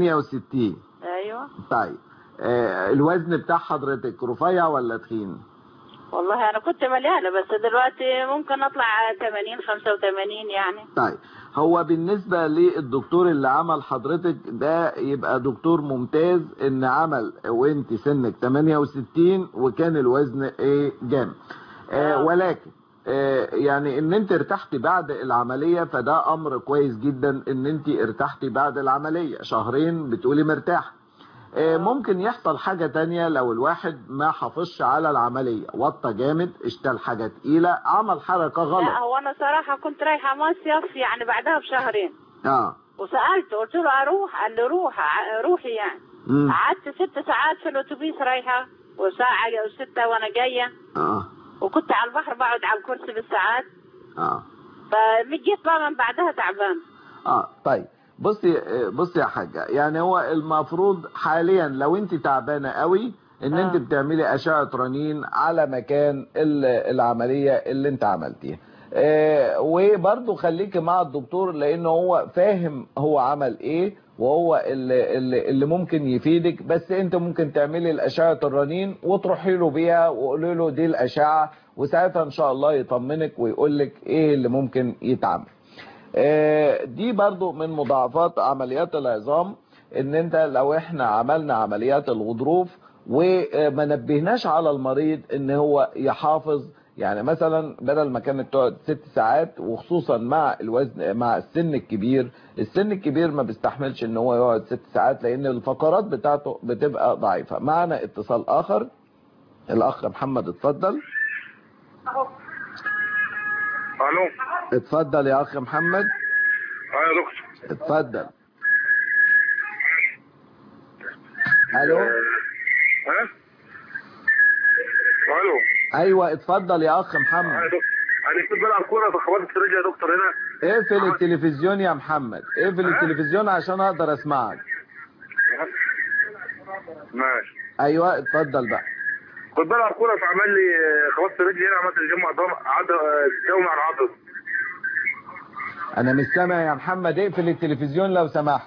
68 ايوه طيب آه الوزن بتاع حضرتك رفيع ولا تخين والله انا كنت مليانه بس دلوقتي ممكن اطلع 80 85 يعني طيب هو بالنسبة للدكتور اللي عمل حضرتك ده يبقى دكتور ممتاز ان عمل وانت سنك 68 وكان الوزن ايه جامد آه آه. ولكن آه يعني ان انت ارتحتي بعد العملية فده امر كويس جدا ان انت ارتحتي بعد العملية شهرين بتقولي مرتاح آه، ممكن يحصل حاجة تانية لو الواحد ما حافظش على العملية وطى جامد اشتل حاجة تقيلة عمل حركة لا غلط هو انا صراحه كنت رايحه مصيف يعني بعدها بشهرين اه وسالته قلت له اروح قال لي روح ع- روحي يعني مم. قعدت ست ساعات في الاتوبيس رايحه وساعه وستة وانا جايه اه وكنت على البحر بقعد على الكرسي بالساعات اه فجيت بقى من بعدها تعبان اه طيب بصي آه، بصي يا حاجة يعني هو المفروض حاليا لو انت تعبانة قوي ان آه. انت بتعملي اشعة رنين على مكان ال- العملية اللي انت عملتيها آه، وبرضه خليكي مع الدكتور لان هو فاهم هو عمل ايه وهو اللي, اللي, اللي ممكن يفيدك بس انت ممكن تعملي الاشعة الرنين وتروحي له بيها وقولي له دي الاشعة وساعتها ان شاء الله يطمنك ويقول لك ايه اللي ممكن يتعمل آه، دي برضو من مضاعفات عمليات العظام ان انت لو احنا عملنا عمليات الغضروف وما نبهناش على المريض ان هو يحافظ يعني مثلا بدل ما كانت تقعد ست ساعات وخصوصا مع الوزن مع السن الكبير السن الكبير ما بيستحملش ان هو يقعد ست ساعات لان الفقرات بتاعته بتبقى ضعيفة معنا اتصال اخر الاخ محمد اتفضل الو اتفضل يا اخ محمد اه يا دكتور اتفضل الو ها الو ايوه اتفضل يا اخ اه محمد يا دكتور انا كنت بلعب كوره فخبطت في رجلي يا دكتور هنا اقفل التلفزيون يا محمد اقفل التلفزيون عشان اقدر اسمعك ماشي ايوه اتفضل بقى خد بالك اخويا عمل لي خبطت رجلي هنا عملت الجمع عضل جومع عن عضل انا مش سامع يا محمد اقفل التلفزيون لو سمحت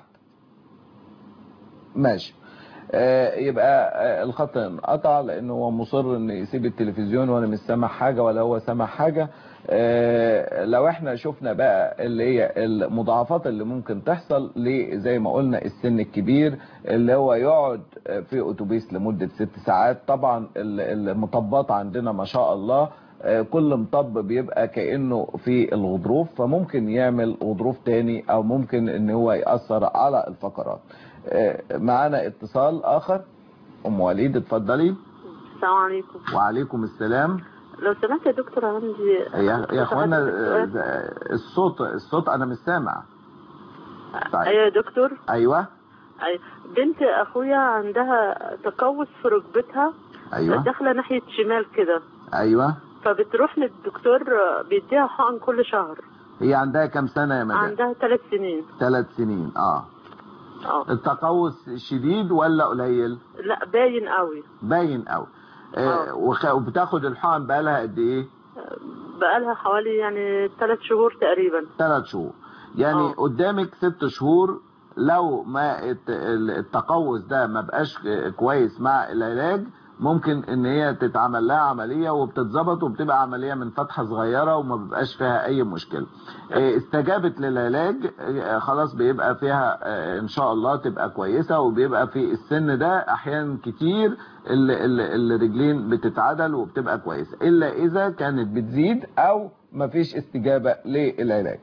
ماشي آه يبقى آه الخط انقطع لانه هو مصر ان يسيب التلفزيون وانا مش سامع حاجه ولا هو سامع حاجه آه لو احنا شفنا بقى اللي هي المضاعفات اللي ممكن تحصل زي ما قلنا السن الكبير اللي هو يقعد في اتوبيس لمده ست ساعات طبعا المطبات عندنا ما شاء الله كل مطب بيبقى كأنه في الغضروف فممكن يعمل غضروف تاني او ممكن ان هو يأثر على الفقرات معانا اتصال اخر ام وليد اتفضلي السلام عليكم وعليكم السلام لو سمحت يا دكتور عندي يا يا اخوانا الصوت الصوت انا مش سامع طيب. ايوه يا دكتور ايوه أيوة. بنت اخويا عندها تقوس في ركبتها ايوه داخله ناحيه شمال كده ايوه فبتروح للدكتور بيديها حقن كل شهر هي عندها كام سنه يا مدام عندها ثلاث سنين ثلاث سنين اه اه التقوس شديد ولا قليل لا باين قوي باين قوي آه وخ... وبتاخد الحقن بقالها قد ايه بقالها حوالي يعني ثلاث شهور تقريبا ثلاث شهور يعني أوه. قدامك ست شهور لو ما التقوس ده ما بقاش كويس مع العلاج ممكن ان هي تتعمل لها عملية وبتتظبط وبتبقى عملية من فتحة صغيرة وما بيبقاش فيها اي مشكلة استجابت للعلاج خلاص بيبقى فيها ان شاء الله تبقى كويسة وبيبقى في السن ده احيانا كتير الرجلين بتتعدل وبتبقى كويسة الا اذا كانت بتزيد او مفيش استجابة للعلاج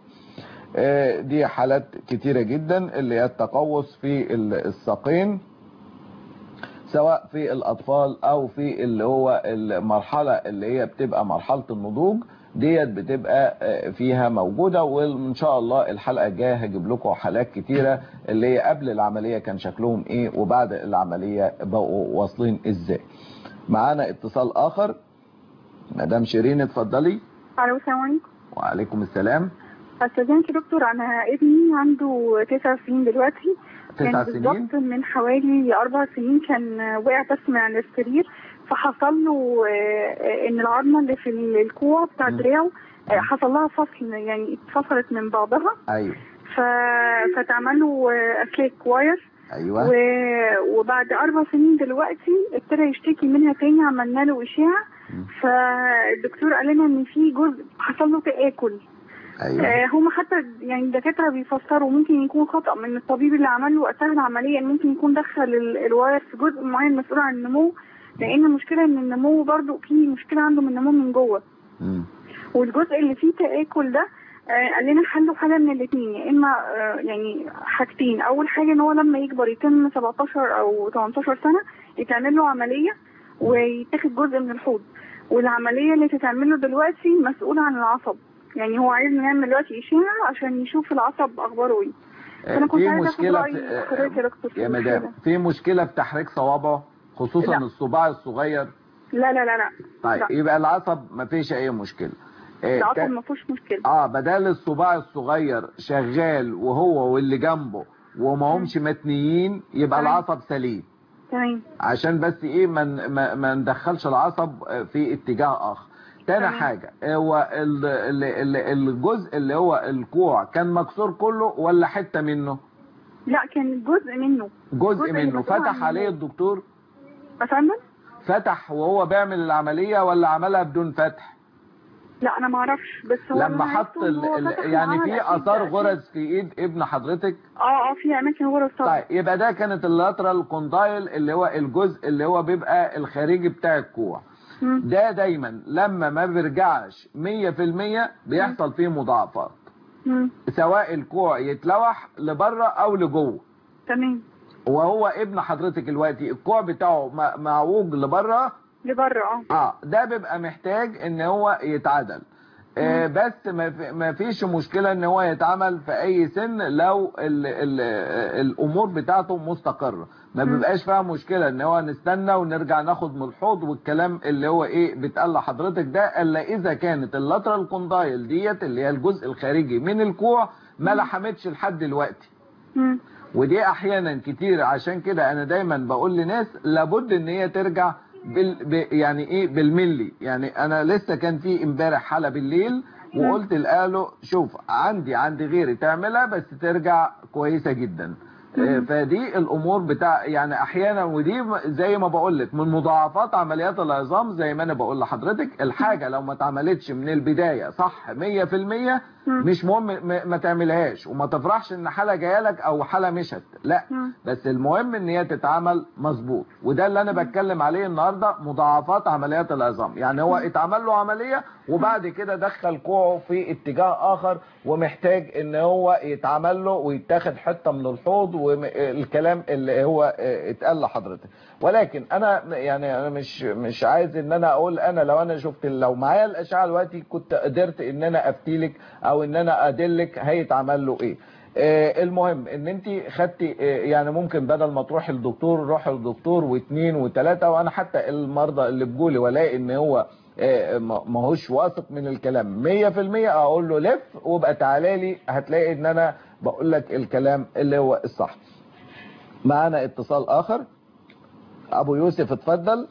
دي حالات كتيرة جدا اللي هي التقوس في الساقين سواء في الاطفال او في اللي هو المرحلة اللي هي بتبقى مرحلة النضوج ديت بتبقى فيها موجودة وان شاء الله الحلقة الجاية هجيب لكم حالات كتيرة اللي هي قبل العملية كان شكلهم ايه وبعد العملية بقوا واصلين ازاي معانا اتصال اخر مدام شيرين اتفضلي الو السلام عليكم وعليكم السلام استاذنك يا دكتور انا ابني عنده تسع سنين دلوقتي تسع كان سنين بالظبط من حوالي اربع سنين كان وقع بس من على السرير فحصل له ان العظمه اللي في الكوع بتاع دراعه حصل لها فصل يعني اتفصلت من بعضها ايوه ف... فتعمل له اسلاك واير ايوه و... وبعد اربع سنين دلوقتي ابتدى يشتكي منها تاني عملنا له اشاعه فالدكتور قال لنا ان في جزء حصل له تاكل ايوه آه هم حتى يعني الدكاتره بيفسروا ممكن يكون خطا من الطبيب اللي عمل له وقتها العمليه ممكن يكون دخل الواير في جزء معين مسؤول عن النمو لان المشكله ان النمو برضو في مشكله عنده من النمو من جوه والجزء اللي فيه تاكل ده آه قال لنا حله حاجه من الاثنين يا اما آه يعني حاجتين اول حاجه ان هو لما يكبر يتم 17 او 18 سنه يتعمل له عمليه ويتاخد جزء من الحوض والعمليه اللي تتعمل له دلوقتي مسؤوله عن العصب يعني هو عايز نعمل دلوقتي اشعه عشان يشوف العصب اخباره ايه فانا كنت عايزه مشكله في يا دكتور يا مدام في مشكله في تحريك صوابعه خصوصا لا. الصباع الصغير لا لا لا لا طيب لا. يبقى العصب ما فيش اي مشكله العصب ما فيهوش مشكله اه بدل الصباع الصغير شغال وهو واللي جنبه وما همش متنيين يبقى تمام. العصب سليم تمام عشان بس ايه ما ما, ما ندخلش العصب في اتجاه اخر تاني حاجة هو ال ال ال الجزء اللي هو الكوع كان مكسور كله ولا حتة منه لا كان جزء منه جزء, جزء منه فتح عليه الدكتور افندم فتح وهو بيعمل العملية ولا عملها بدون فتح لا انا ما اعرفش بس هو لما حط ال ال يعني في اثار غرز في ايد ابن حضرتك اه اه في اماكن غرز طبعا طيب يبقى ده كانت اللاترال كوندايل اللي هو الجزء اللي هو بيبقى الخارجي بتاع الكوع ده دايما لما ما بيرجعش 100% بيحصل فيه مضاعفات سواء الكوع يتلوح لبره او لجوه تمام وهو ابن حضرتك دلوقتي الكوع بتاعه معوج لبره لبره اه اه ده بيبقى محتاج ان هو يتعدل آه بس ما فيش مشكلة ان هو يتعمل في اي سن لو ال ال الامور بتاعته مستقرة ما بيبقاش فيها مشكله ان هو نستنى ونرجع ناخد من الحوض والكلام اللي هو ايه بيتقال لحضرتك ده الا اذا كانت اللاترال كوندايل ديت اللي هي الجزء الخارجي من الكوع ما لحمتش لحد دلوقتي مم. ودي احيانا كتير عشان كده انا دايما بقول لناس لابد ان هي ترجع بال ب يعني ايه بالملي يعني انا لسه كان في امبارح حاله بالليل وقلت لقاله شوف عندي عندي غيري تعملها بس ترجع كويسه جدا آه، فدي الامور بتاع يعني احيانا ودي م- زي ما بقول لك من مضاعفات عمليات العظام زي ما انا بقول لحضرتك الحاجه لو ما اتعملتش من البدايه صح 100% مش مهم م- ما تعملهاش وما تفرحش ان حاله جايه لك او حاله مشت لا بس المهم ان هي تتعمل مظبوط وده اللي انا بتكلم عليه النهارده مضاعفات عمليات العظام يعني هو اتعمل له عمليه وبعد كده دخل كوعه في اتجاه اخر ومحتاج ان هو يتعمل له ويتاخد حته من الحوض والكلام اللي هو اه، اتقال لحضرتك ولكن انا يعني انا مش مش عايز ان انا اقول انا لو انا شفت لو معايا الاشعه دلوقتي كنت قدرت ان انا افتيلك او ان انا ادلك هيتعمل له ايه آه، المهم ان انت خدتي آه، يعني ممكن بدل ما تروحي للدكتور روحي للدكتور واثنين وثلاثه وانا حتى المرضى اللي بجولي والاقي ان هو آه، ما ما هوش واثق من الكلام 100% اقول له لف وابقى تعالى لي هتلاقي ان انا بقول لك الكلام اللي هو الصح معانا اتصال اخر ابو يوسف اتفضل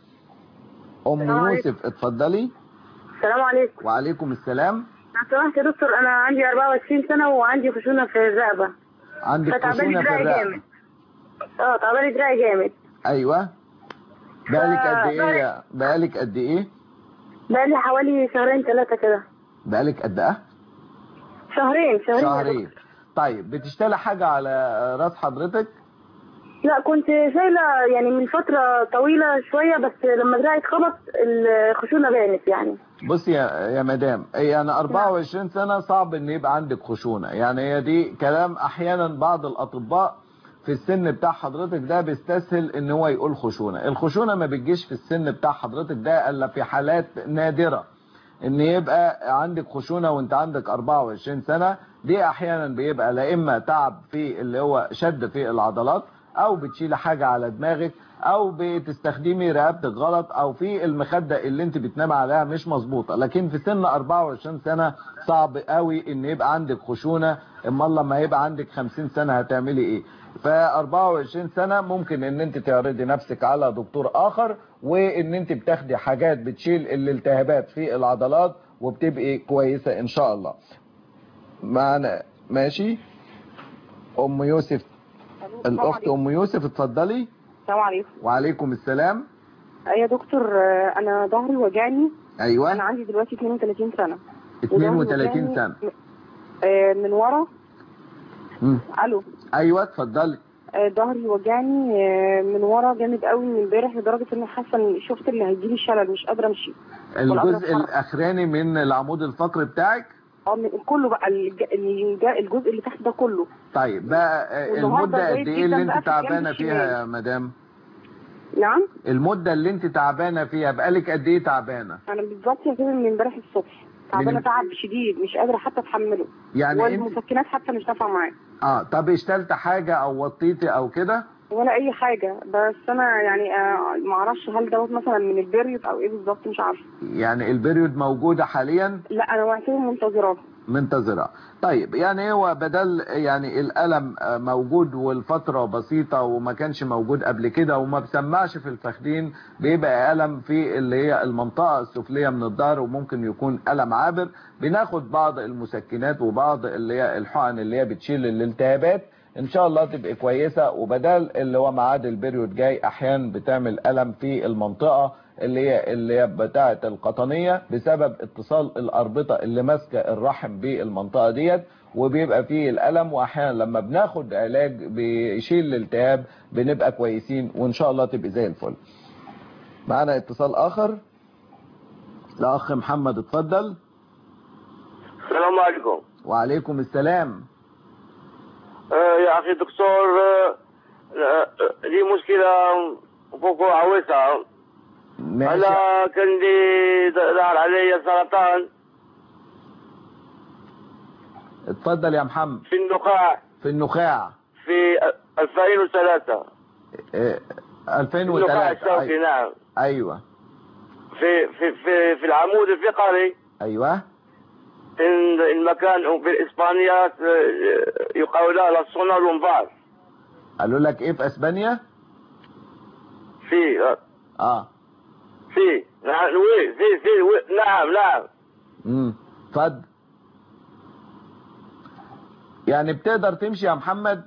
ام السلام عليكم. يوسف اتفضلي السلام عليكم وعليكم السلام لو سمحت يا دكتور انا عندي 24 سنه وعندي خشونه في الرقبه عندك فتعباني خشونه في دراعي الرقبه جامد اه تعباني دراعي جامد ايوه بقالك قد ايه بقالك قد ايه بقالي حوالي شهرين ثلاثه كده بقالك قد ايه شهرين شهرين يا شهرين طيب بتشتغلي حاجه على راس حضرتك لا كنت شايلة يعني من فترة طويلة شوية بس لما دراعي اتخبط الخشونة بانت يعني بصي يا يا مدام هي انا 24 سنه صعب ان يبقى عندك خشونه يعني هي دي كلام احيانا بعض الاطباء في السن بتاع حضرتك ده بيستسهل ان هو يقول خشونه الخشونه ما بتجيش في السن بتاع حضرتك ده الا في حالات نادره ان يبقى عندك خشونه وانت عندك 24 سنه دي احيانا بيبقى لا اما تعب في اللي هو شد في العضلات او بتشيلي حاجه على دماغك او بتستخدمي رقبتك غلط او في المخده اللي انت بتنام عليها مش مظبوطه لكن في سن 24 سنه صعب قوي ان يبقى عندك خشونه امال لما يبقى عندك 50 سنه هتعملي ايه ف 24 سنه ممكن ان انت تعرضي نفسك على دكتور اخر وان انت بتاخدي حاجات بتشيل الالتهابات في العضلات وبتبقي كويسه ان شاء الله معنا ماشي ام يوسف الاخت ام يوسف اتفضلي السلام عليكم وعليكم السلام يا دكتور آه، انا ظهري وجعني ايوه انا عندي دلوقتي 32 سنه 32 وجعني سنه آه، من ورا مم. الو ايوه اتفضلي آه، ظهري وجعني آه، من ورا جامد قوي من امبارح لدرجه اني حاسه ان شفت اللي هيجيلي شلل مش قادره امشي ولا قادرة الجزء أتحرك. الاخراني من العمود الفقري بتاعك اه من كله بقى الج- الج- الجزء اللي تحت ده كله طيب بقى آه، والنهاردة المده قد زايد ايه اللي جداً بقى انت في الجنب تعبانه فيها الشمال. يا مدام نعم المده اللي انت تعبانه فيها بقالك قد ايه تعبانه انا بالظبط يا كده من امبارح الصبح تعبانه من- تعب شديد مش قادره حتى اتحمله يعني انت والمسكنات حتى مش نافعه معايا اه طب اشتلت حاجه او وطيتي او كده ولا اي حاجه بس انا يعني آه ما اعرفش هل دوت مثلا من البريود او ايه بالظبط مش عارفه يعني البريود موجوده حاليا لا انا وقتها منتظراه منتظرة طيب يعني هو بدل يعني الألم آه، موجود والفترة بسيطة وما كانش موجود قبل كده وما بسمعش في الفخذين بيبقى ألم في اللي هي المنطقة السفلية من الظهر وممكن يكون ألم عابر بناخد بعض المسكنات وبعض اللي هي الحقن اللي هي بتشيل الالتهابات ان شاء الله تبقى كويسة وبدل اللي هو ميعاد البريود جاي احيانا بتعمل ألم في المنطقة اللي هي اللي هي بتاعه القطنيه بسبب اتصال الاربطه اللي ماسكه الرحم بالمنطقه ديت وبيبقى فيه الالم واحيانا لما بناخد علاج بيشيل الالتهاب بنبقى كويسين وان شاء الله تبقى زي الفل. معانا اتصال اخر الاخ محمد اتفضل السلام عليكم وعليكم السلام آه يا اخي دكتور آه آه، لي مشكله فوق عويصه ماشي انا كان لي ظهر علي سرطان اتفضل يا محمد في النخاع في النخاع في 2003 إيه، النخاع 2003 الشوكي أي- نعم ايوه في في في في العمود الفقري ايوه إن المكان بالإسبانية آه، يقال له الصنع لومبار قالوا لك ايه في اسبانيا في اه في نعم وي في في وي نعم نعم امم اتفضل يعني بتقدر تمشي يا محمد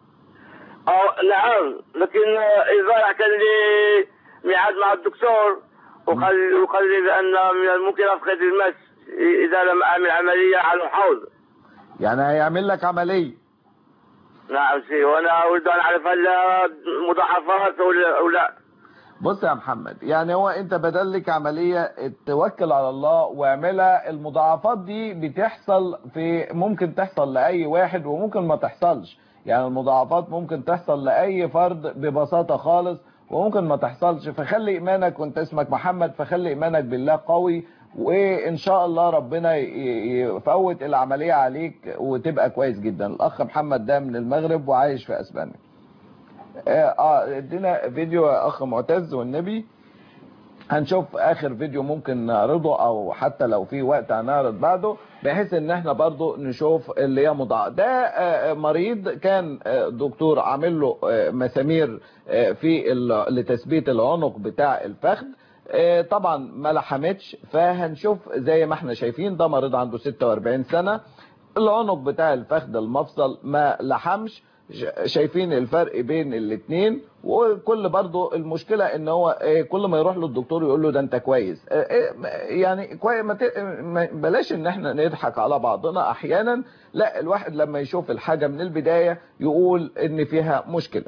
أو نعم لكن آه، إذا كان لي ميعاد مع الدكتور وقال وقال لي بأن من الممكن أفقد المس إذا لم أعمل عملية على الحوض يعني هيعمل لك عمليه نعم سي وأنا أريد أن أعرف هل مضاعفات أو لا- أو لا بص يا محمد يعني هو انت بدل لك عملية توكل على الله واعملها المضاعفات دي بتحصل في ممكن تحصل لأي واحد وممكن ما تحصلش يعني المضاعفات ممكن تحصل لأي فرد ببساطة خالص وممكن ما تحصلش فخلي إيمانك وانت اسمك محمد فخلي إيمانك بالله قوي وإن شاء الله ربنا ي- ي- يفوت العملية عليك وتبقى كويس جدا الأخ محمد ده من المغرب وعايش في أسبانيا اه آه، ادينا فيديو يا اخ معتز والنبي هنشوف اخر فيديو ممكن نعرضه او حتى لو في وقت هنعرض بعده بحيث ان احنا برضو نشوف اللي هي مضاعف ده آه، مريض كان آه، دكتور عامل له آه، مسامير آه، في ال- لتثبيت العنق بتاع الفخذ آه، طبعا ما لحمتش فهنشوف زي ما احنا شايفين ده مريض عنده 46 سنة العنق بتاع الفخذ المفصل ما لحمش ش- شايفين الفرق بين الاثنين وكل برضو المشكلة ان هو إيه، كل ما يروح للدكتور يقول له ده انت كويس إيه، إيه، يعني كويس ما ت- ما- بلاش ان احنا نضحك على بعضنا احيانا لا الواحد لما يشوف الحاجة من البداية يقول ان فيها مشكلة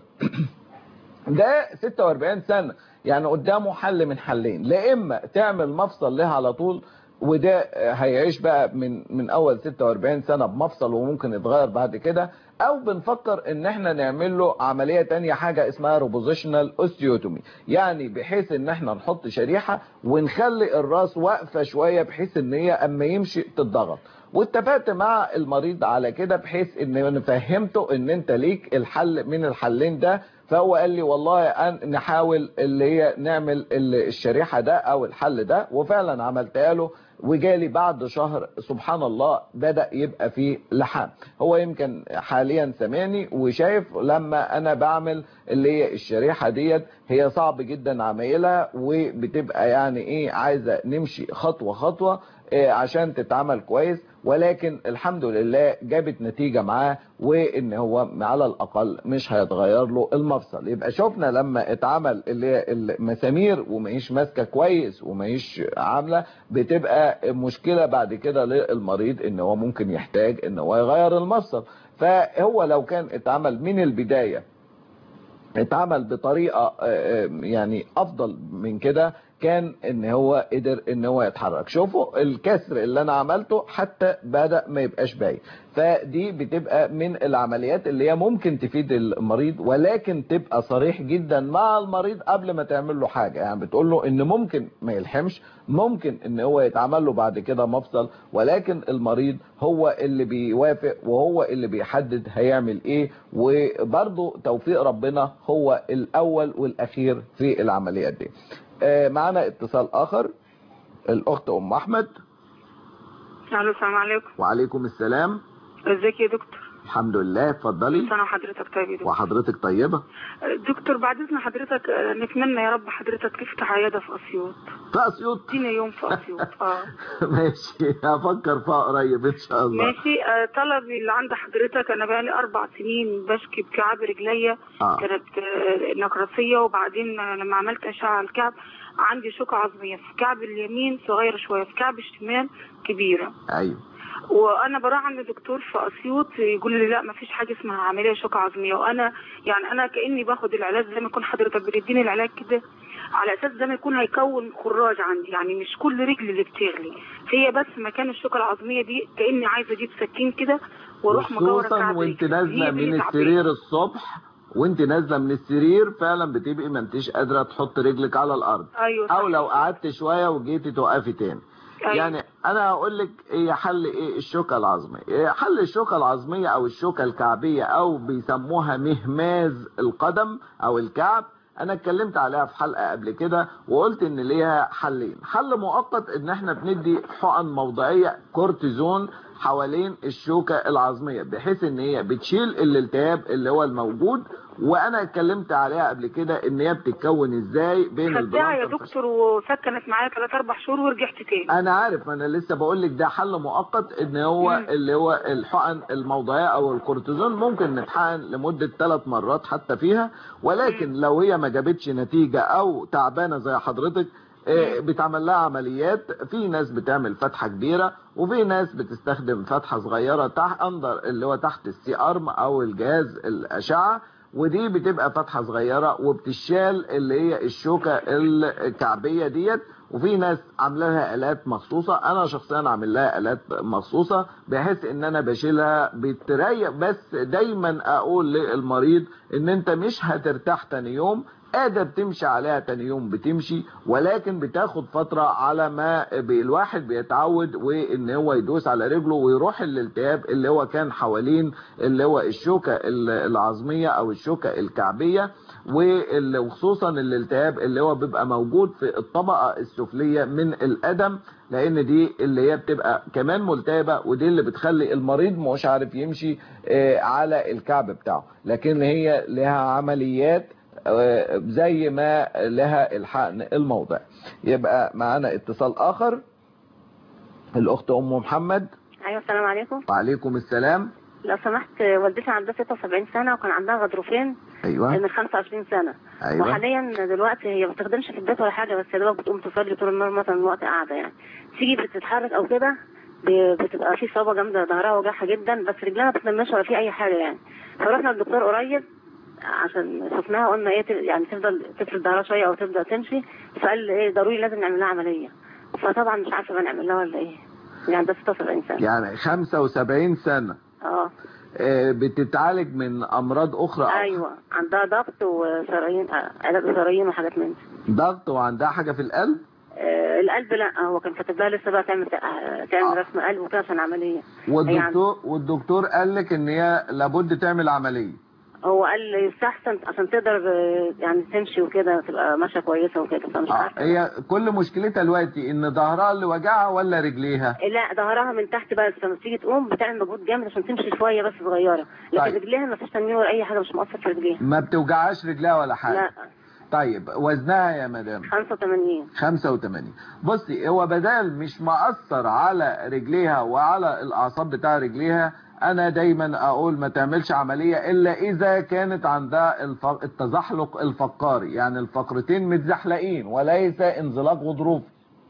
ده 46 سنة يعني قدامه حل من حلين لا اما تعمل مفصل لها على طول وده هيعيش بقى من من اول 46 سنة بمفصل وممكن يتغير بعد كده او بنفكر ان احنا نعمل له عملية تانية حاجة اسمها روبوزيشنال اوستيوتومي يعني بحيث ان احنا نحط شريحة ونخلي الراس واقفة شوية بحيث ان هي اما يمشي تتضغط واتفقت مع المريض على كده بحيث ان انا فهمته ان انت ليك الحل من الحلين ده فهو قال لي والله أن نحاول اللي هي نعمل ال- الشريحة ده او الحل ده وفعلا عملتها له وجالي بعد شهر سبحان الله بدأ يبقى فيه لحام هو يمكن حاليا سامعني وشايف لما انا بعمل اللي هي الشريحة ديت هي صعب جدا عمايلها وبتبقى يعني ايه عايزة نمشي خطوة خطوة إيه عشان تتعمل كويس ولكن الحمد لله جابت نتيجة معاه وان هو على الاقل مش هيتغير له المفصل يبقى شفنا لما اتعمل اللي هي المسامير وماهيش ماسكة كويس وماهيش عاملة بتبقى مشكلة بعد كده للمريض ان هو ممكن يحتاج ان هو يغير المفصل فهو لو كان اتعمل من البداية اتعمل بطريقة آه، آه، يعني افضل من كده كان ان هو قدر ان هو يتحرك شوفوا الكسر اللي انا عملته حتى بدأ ما يبقاش باين فدي بتبقى من العمليات اللي هي ممكن تفيد المريض ولكن تبقى صريح جدا مع المريض قبل ما تعمل له حاجة يعني بتقول له ان ممكن ما يلحمش ممكن ان هو يتعمل له بعد كده مفصل ولكن المريض هو اللي بيوافق وهو اللي بيحدد هيعمل ايه وبرضه توفيق ربنا هو الاول والاخير في العمليات دي آه، معانا اتصال اخر الاخت ام احمد الو السلام عليكم وعليكم السلام ازيك يا دكتور الحمد لله اتفضلي سنة حضرتك طيب يا دكتور وحضرتك طيبة دكتور بعد اذن حضرتك آه، نتمنى يا رب حضرتك تفتح عياده في اسيوط في اسيوط ادينا يوم في اسيوط اه ماشي هفكر فيها قريب ان شاء الله ماشي آه، طلبي اللي عند حضرتك انا بقالي اربع سنين بشكي بكعب رجليا آه. كانت آه، نقرسيه وبعدين آه، لما عملت اشعه على الكعب عندي شوكه عظميه في كعب اليمين صغيره شويه في كعب الشمال كبيره ايوه وانا بروح عند دكتور في اسيوط يقول لي لا ما فيش حاجه اسمها عمليه شوكه عظميه وانا يعني انا كاني باخد العلاج زي ما يكون حضرتك بتديني العلاج كده على اساس زي ما يكون هيكون خراج عندي يعني مش كل رجل اللي بتغلي هي بس مكان الشوكه العظميه دي كاني عايزه اجيب سكين كده واروح مجوره خصوصا كعب وانت رجلي. نازله هي دي من اللي تعبانة. السرير الصبح وانت نازله من السرير فعلا بتبقي ما انتش قادره تحط رجلك على الارض ايوه او لو قعدت شويه وجيتي توقفي تاني أيوة. يعني انا هقول لك ايه حل ايه الشوكه العظميه إيه حل الشوكه العظميه او الشوكه الكعبيه او بيسموها مهماز القدم او الكعب انا اتكلمت عليها في حلقه قبل كده وقلت ان ليها حلين حل مؤقت ان احنا بندي حقن موضعيه كورتيزون حوالين الشوكه العظميه بحيث ان هي بتشيل الالتهاب اللي هو الموجود وانا اتكلمت عليها قبل كده ان هي بتتكون ازاي بين خدتها يا البلانتا دكتور وسكنت معايا ثلاث اربع شهور ورجعت تاني انا عارف ما انا لسه بقول لك ده حل مؤقت ان هو مم. اللي هو الحقن الموضعيه او الكورتيزون ممكن نتحقن لمده ثلاث مرات حتى فيها ولكن لو هي ما جابتش نتيجه او تعبانه زي حضرتك آه، بتعمل لها عمليات في ناس بتعمل فتحه كبيره وفي ناس بتستخدم فتحه صغيره تحت اندر اللي هو تحت السي ارم او الجهاز الاشعه ودي بتبقى فتحه صغيره وبتشال اللي هي الشوكه الكعبيه ديت وفي ناس عامله لها الات مخصوصه انا شخصيا عامل لها الات مخصوصه بحيث ان انا بشيلها بتريح بس دايما اقول للمريض ان انت مش هترتاح تاني يوم قادر تمشي عليها تاني يوم بتمشي ولكن بتاخد فترة على ما بي- الواحد بيتعود وان هو يدوس على رجله ويروح الالتهاب اللي هو كان حوالين اللي هو الشوكة ال- العظمية او الشوكة الكعبية وال- وخصوصا الالتهاب اللي هو بيبقى موجود في الطبقة السفلية من القدم لان دي اللي هي بتبقى كمان ملتهبة ودي اللي بتخلي المريض مش عارف يمشي آه، على الكعب بتاعه لكن هي لها عمليات آه، زي ما لها الحقن الموضع يبقى معانا اتصال اخر الاخت ام محمد ايوه السلام عليكم وعليكم السلام لو سمحت والدتي عندها 76 سنه وكان عندها غضروفين ايوه من 25 سنه ايوه وحاليا دلوقتي هي ما بتخدمش في البيت ولا حاجه بس يا دوبك بتقوم تصلي طول النهار مثلا وقت قاعده يعني تيجي بتتحرك او كده ب- بتبقى في صعوبه جامده ظهرها وجعها جدا بس رجلها ما بتنمش ولا في اي حاجه يعني فرحنا للدكتور قريب عشان شفناها قلنا ايه ت- يعني تفضل تفرد ظهرها شويه او تبدا تمشي فقال ايه ضروري لازم نعمل لها عمليه فطبعا مش عارفه بقى نعمل لها ولا ايه يعني عندها 76 سنه يعني 75 سنة اه آه، بتتعالج من امراض اخرى ايوه عندها ضغط وشرايين آه، علاج شرايين وحاجات من دي ضغط وعندها حاجة في القلب آه، القلب لا هو كان كاتب لها لسه بقى تعمل آه، تعمل رسم قلب وكده عشان عمليه والدكتور والدكتور قال لك ان هي لابد تعمل عملية هو قال يستحسن عشان تقدر آه، يعني تمشي وكده تبقى ماشيه كويسه وكده فمش عارفه هي كل مشكلتها دلوقتي ان ظهرها اللي وجعها ولا رجليها لا ظهرها من تحت بس لما تيجي تقوم بتعمل مجهود جامد عشان تمشي شويه بس صغيره لكن طيب. رجليها ما فيش تنميل ولا اي حاجه مش مؤثر في رجليها ما بتوجعهاش رجلها ولا حاجة لا طيب وزنها يا مدام 85 85 بصي هو بدل مش مأثر على رجليها وعلى الأعصاب بتاع رجليها أنا دايما أقول ما تعملش عملية إلا إذا كانت عندها الف- التزحلق الفقاري يعني الفقرتين متزحلقين وليس انزلاق غضروفي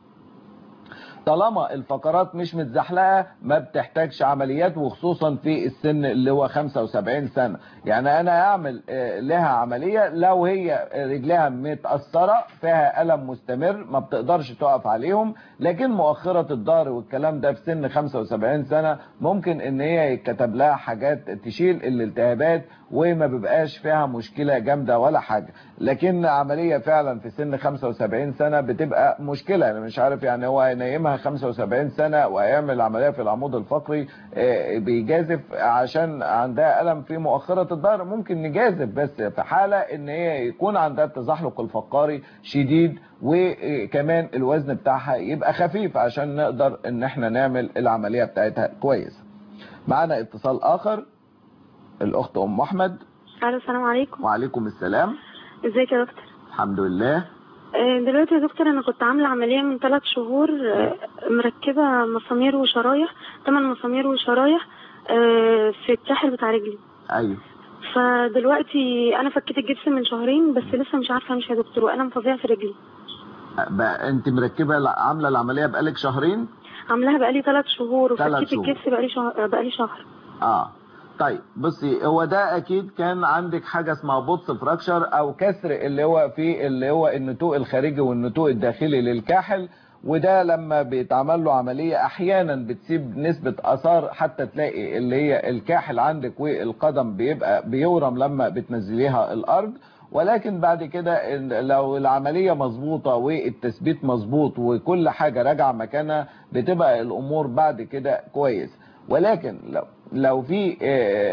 طالما الفقرات مش متزحلقه ما بتحتاجش عمليات وخصوصا في السن اللي هو 75 سنه يعني انا اعمل آه، لها عمليه لو هي رجلها متاثره فيها الم مستمر ما بتقدرش تقف عليهم لكن مؤخره الظهر والكلام ده في سن 75 سنه ممكن ان هي يتكتب لها حاجات تشيل الالتهابات وما بيبقاش فيها مشكله جامده ولا حاجه لكن عمليه فعلا في سن 75 سنه بتبقى مشكله انا مش عارف يعني هو هينيمها 75 سنه وهيعمل عمليه في العمود الفقري آه، بيجازف عشان عندها الم في مؤخره الظهر ممكن نجازف بس في حاله ان هي يكون عندها التزحلق الفقاري شديد وكمان الوزن بتاعها يبقى خفيف عشان نقدر ان احنا نعمل العمليه بتاعتها كويس معانا اتصال اخر الاخت ام احمد الو السلام عليكم وعليكم السلام ازيك يا دكتور الحمد لله آه، دلوقتي يا دكتور انا كنت عامله عمليه من ثلاث شهور آه، مركبه مسامير وشرايح ثمان مسامير وشرايح آه، في الكاحل بتاع رجلي ايوه فدلوقتي انا فكيت الجبس من شهرين بس لسه مش عارفه امشي يا دكتور والم فظيع في رجلي بقى انت مركبه لا- عامله العمليه بقالك شهرين عاملاها بقالي ثلاث شهور تلات وفكيت شهور. الجبس بقالي شهر بقالي شهر اه طيب بصي هو ده اكيد كان عندك حاجه اسمها بوتس فراكشر او كسر اللي هو في اللي هو النتوء الخارجي والنتوء الداخلي للكاحل وده لما بيتعمل له عمليه احيانا بتسيب نسبه اثار حتى تلاقي اللي هي الكاحل عندك والقدم بيبقى بيورم لما بتنزليها الارض ولكن بعد كده إن- لو العملية مظبوطة والتثبيت مظبوط وكل حاجة راجعة مكانها بتبقى الامور بعد كده كويس ولكن لو لو في آه،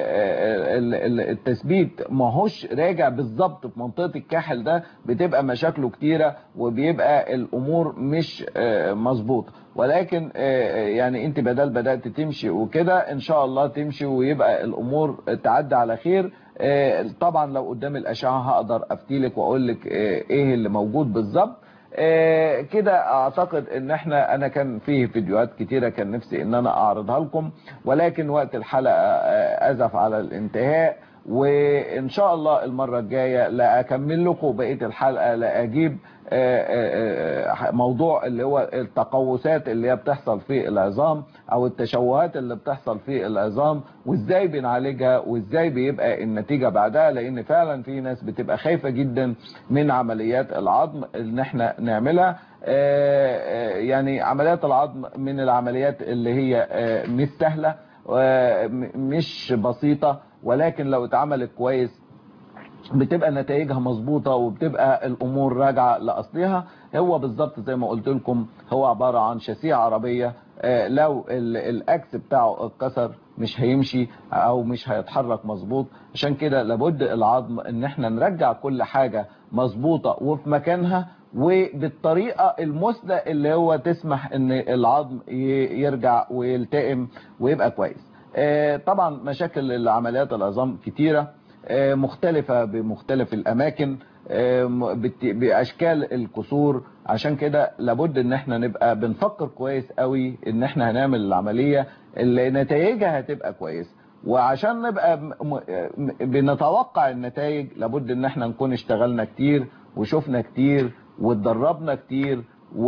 آه، ال- ال- التثبيت ما هوش راجع بالظبط في منطقة الكاحل ده بتبقى مشاكله كتيرة وبيبقى الامور مش آه، مظبوطة ولكن آه، يعني انت بدل بدأت تمشي وكده ان شاء الله تمشي ويبقى الامور تعدي على خير آه، طبعا لو قدام الاشعة هقدر افتيلك واقول لك آه، ايه اللي موجود بالظبط آه، كده اعتقد ان احنا انا كان فيه فيديوهات كتيرة كان نفسي ان انا اعرضها لكم ولكن وقت الحلقة آه، ازف على الانتهاء وان شاء الله المرة الجاية لا اكمل لكم بقية الحلقة لا اجيب آه، آه، آه، موضوع اللي هو التقوسات اللي هي بتحصل في العظام او التشوهات اللي بتحصل في العظام وازاي بنعالجها وازاي بيبقى النتيجة بعدها لان فعلا في ناس بتبقى خايفة جدا من عمليات العظم ان احنا نعملها آه، آه، يعني عمليات العظم من العمليات اللي هي آه، مش سهلة آه، م- مش بسيطة ولكن لو اتعملت كويس بتبقى نتائجها مظبوطة وبتبقى الأمور راجعة لأصلها هو بالظبط زي ما قلت لكم هو عبارة عن شاسيه عربية آه، لو ال- الأكس بتاعه اتكسر مش هيمشي أو مش هيتحرك مظبوط عشان كده لابد العظم إن احنا نرجع كل حاجة مظبوطة وفي مكانها وبالطريقة المثلى اللي هو تسمح ان العظم ي- يرجع ويلتئم ويبقى كويس آه، طبعا مشاكل العمليات العظام كتيرة آه، مختلفة بمختلف الأماكن آه، م- بت- بأشكال الكسور عشان كده لابد ان احنا نبقى بنفكر كويس قوي ان احنا هنعمل العملية اللي نتائجها هتبقى كويس وعشان نبقى م- م- بنتوقع النتائج لابد ان احنا نكون اشتغلنا كتير وشفنا كتير واتدربنا كتير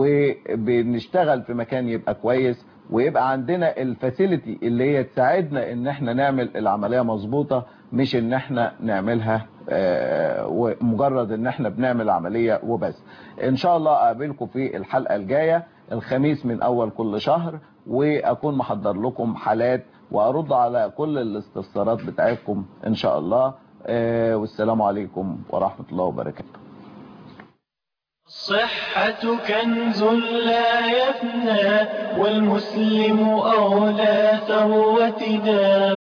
وبنشتغل في مكان يبقى كويس ويبقى عندنا الفاسيلتي اللي هي تساعدنا ان احنا نعمل العملية مظبوطة مش ان احنا نعملها آه، ومجرد ان احنا بنعمل عملية وبس ان شاء الله اقابلكم في الحلقة الجاية الخميس من اول كل شهر واكون محضر لكم حالات وارد على كل الاستفسارات بتاعتكم ان شاء الله آه، والسلام عليكم ورحمة الله وبركاته الصحة كنز لا يفنى والمسلم أولى ثروتنا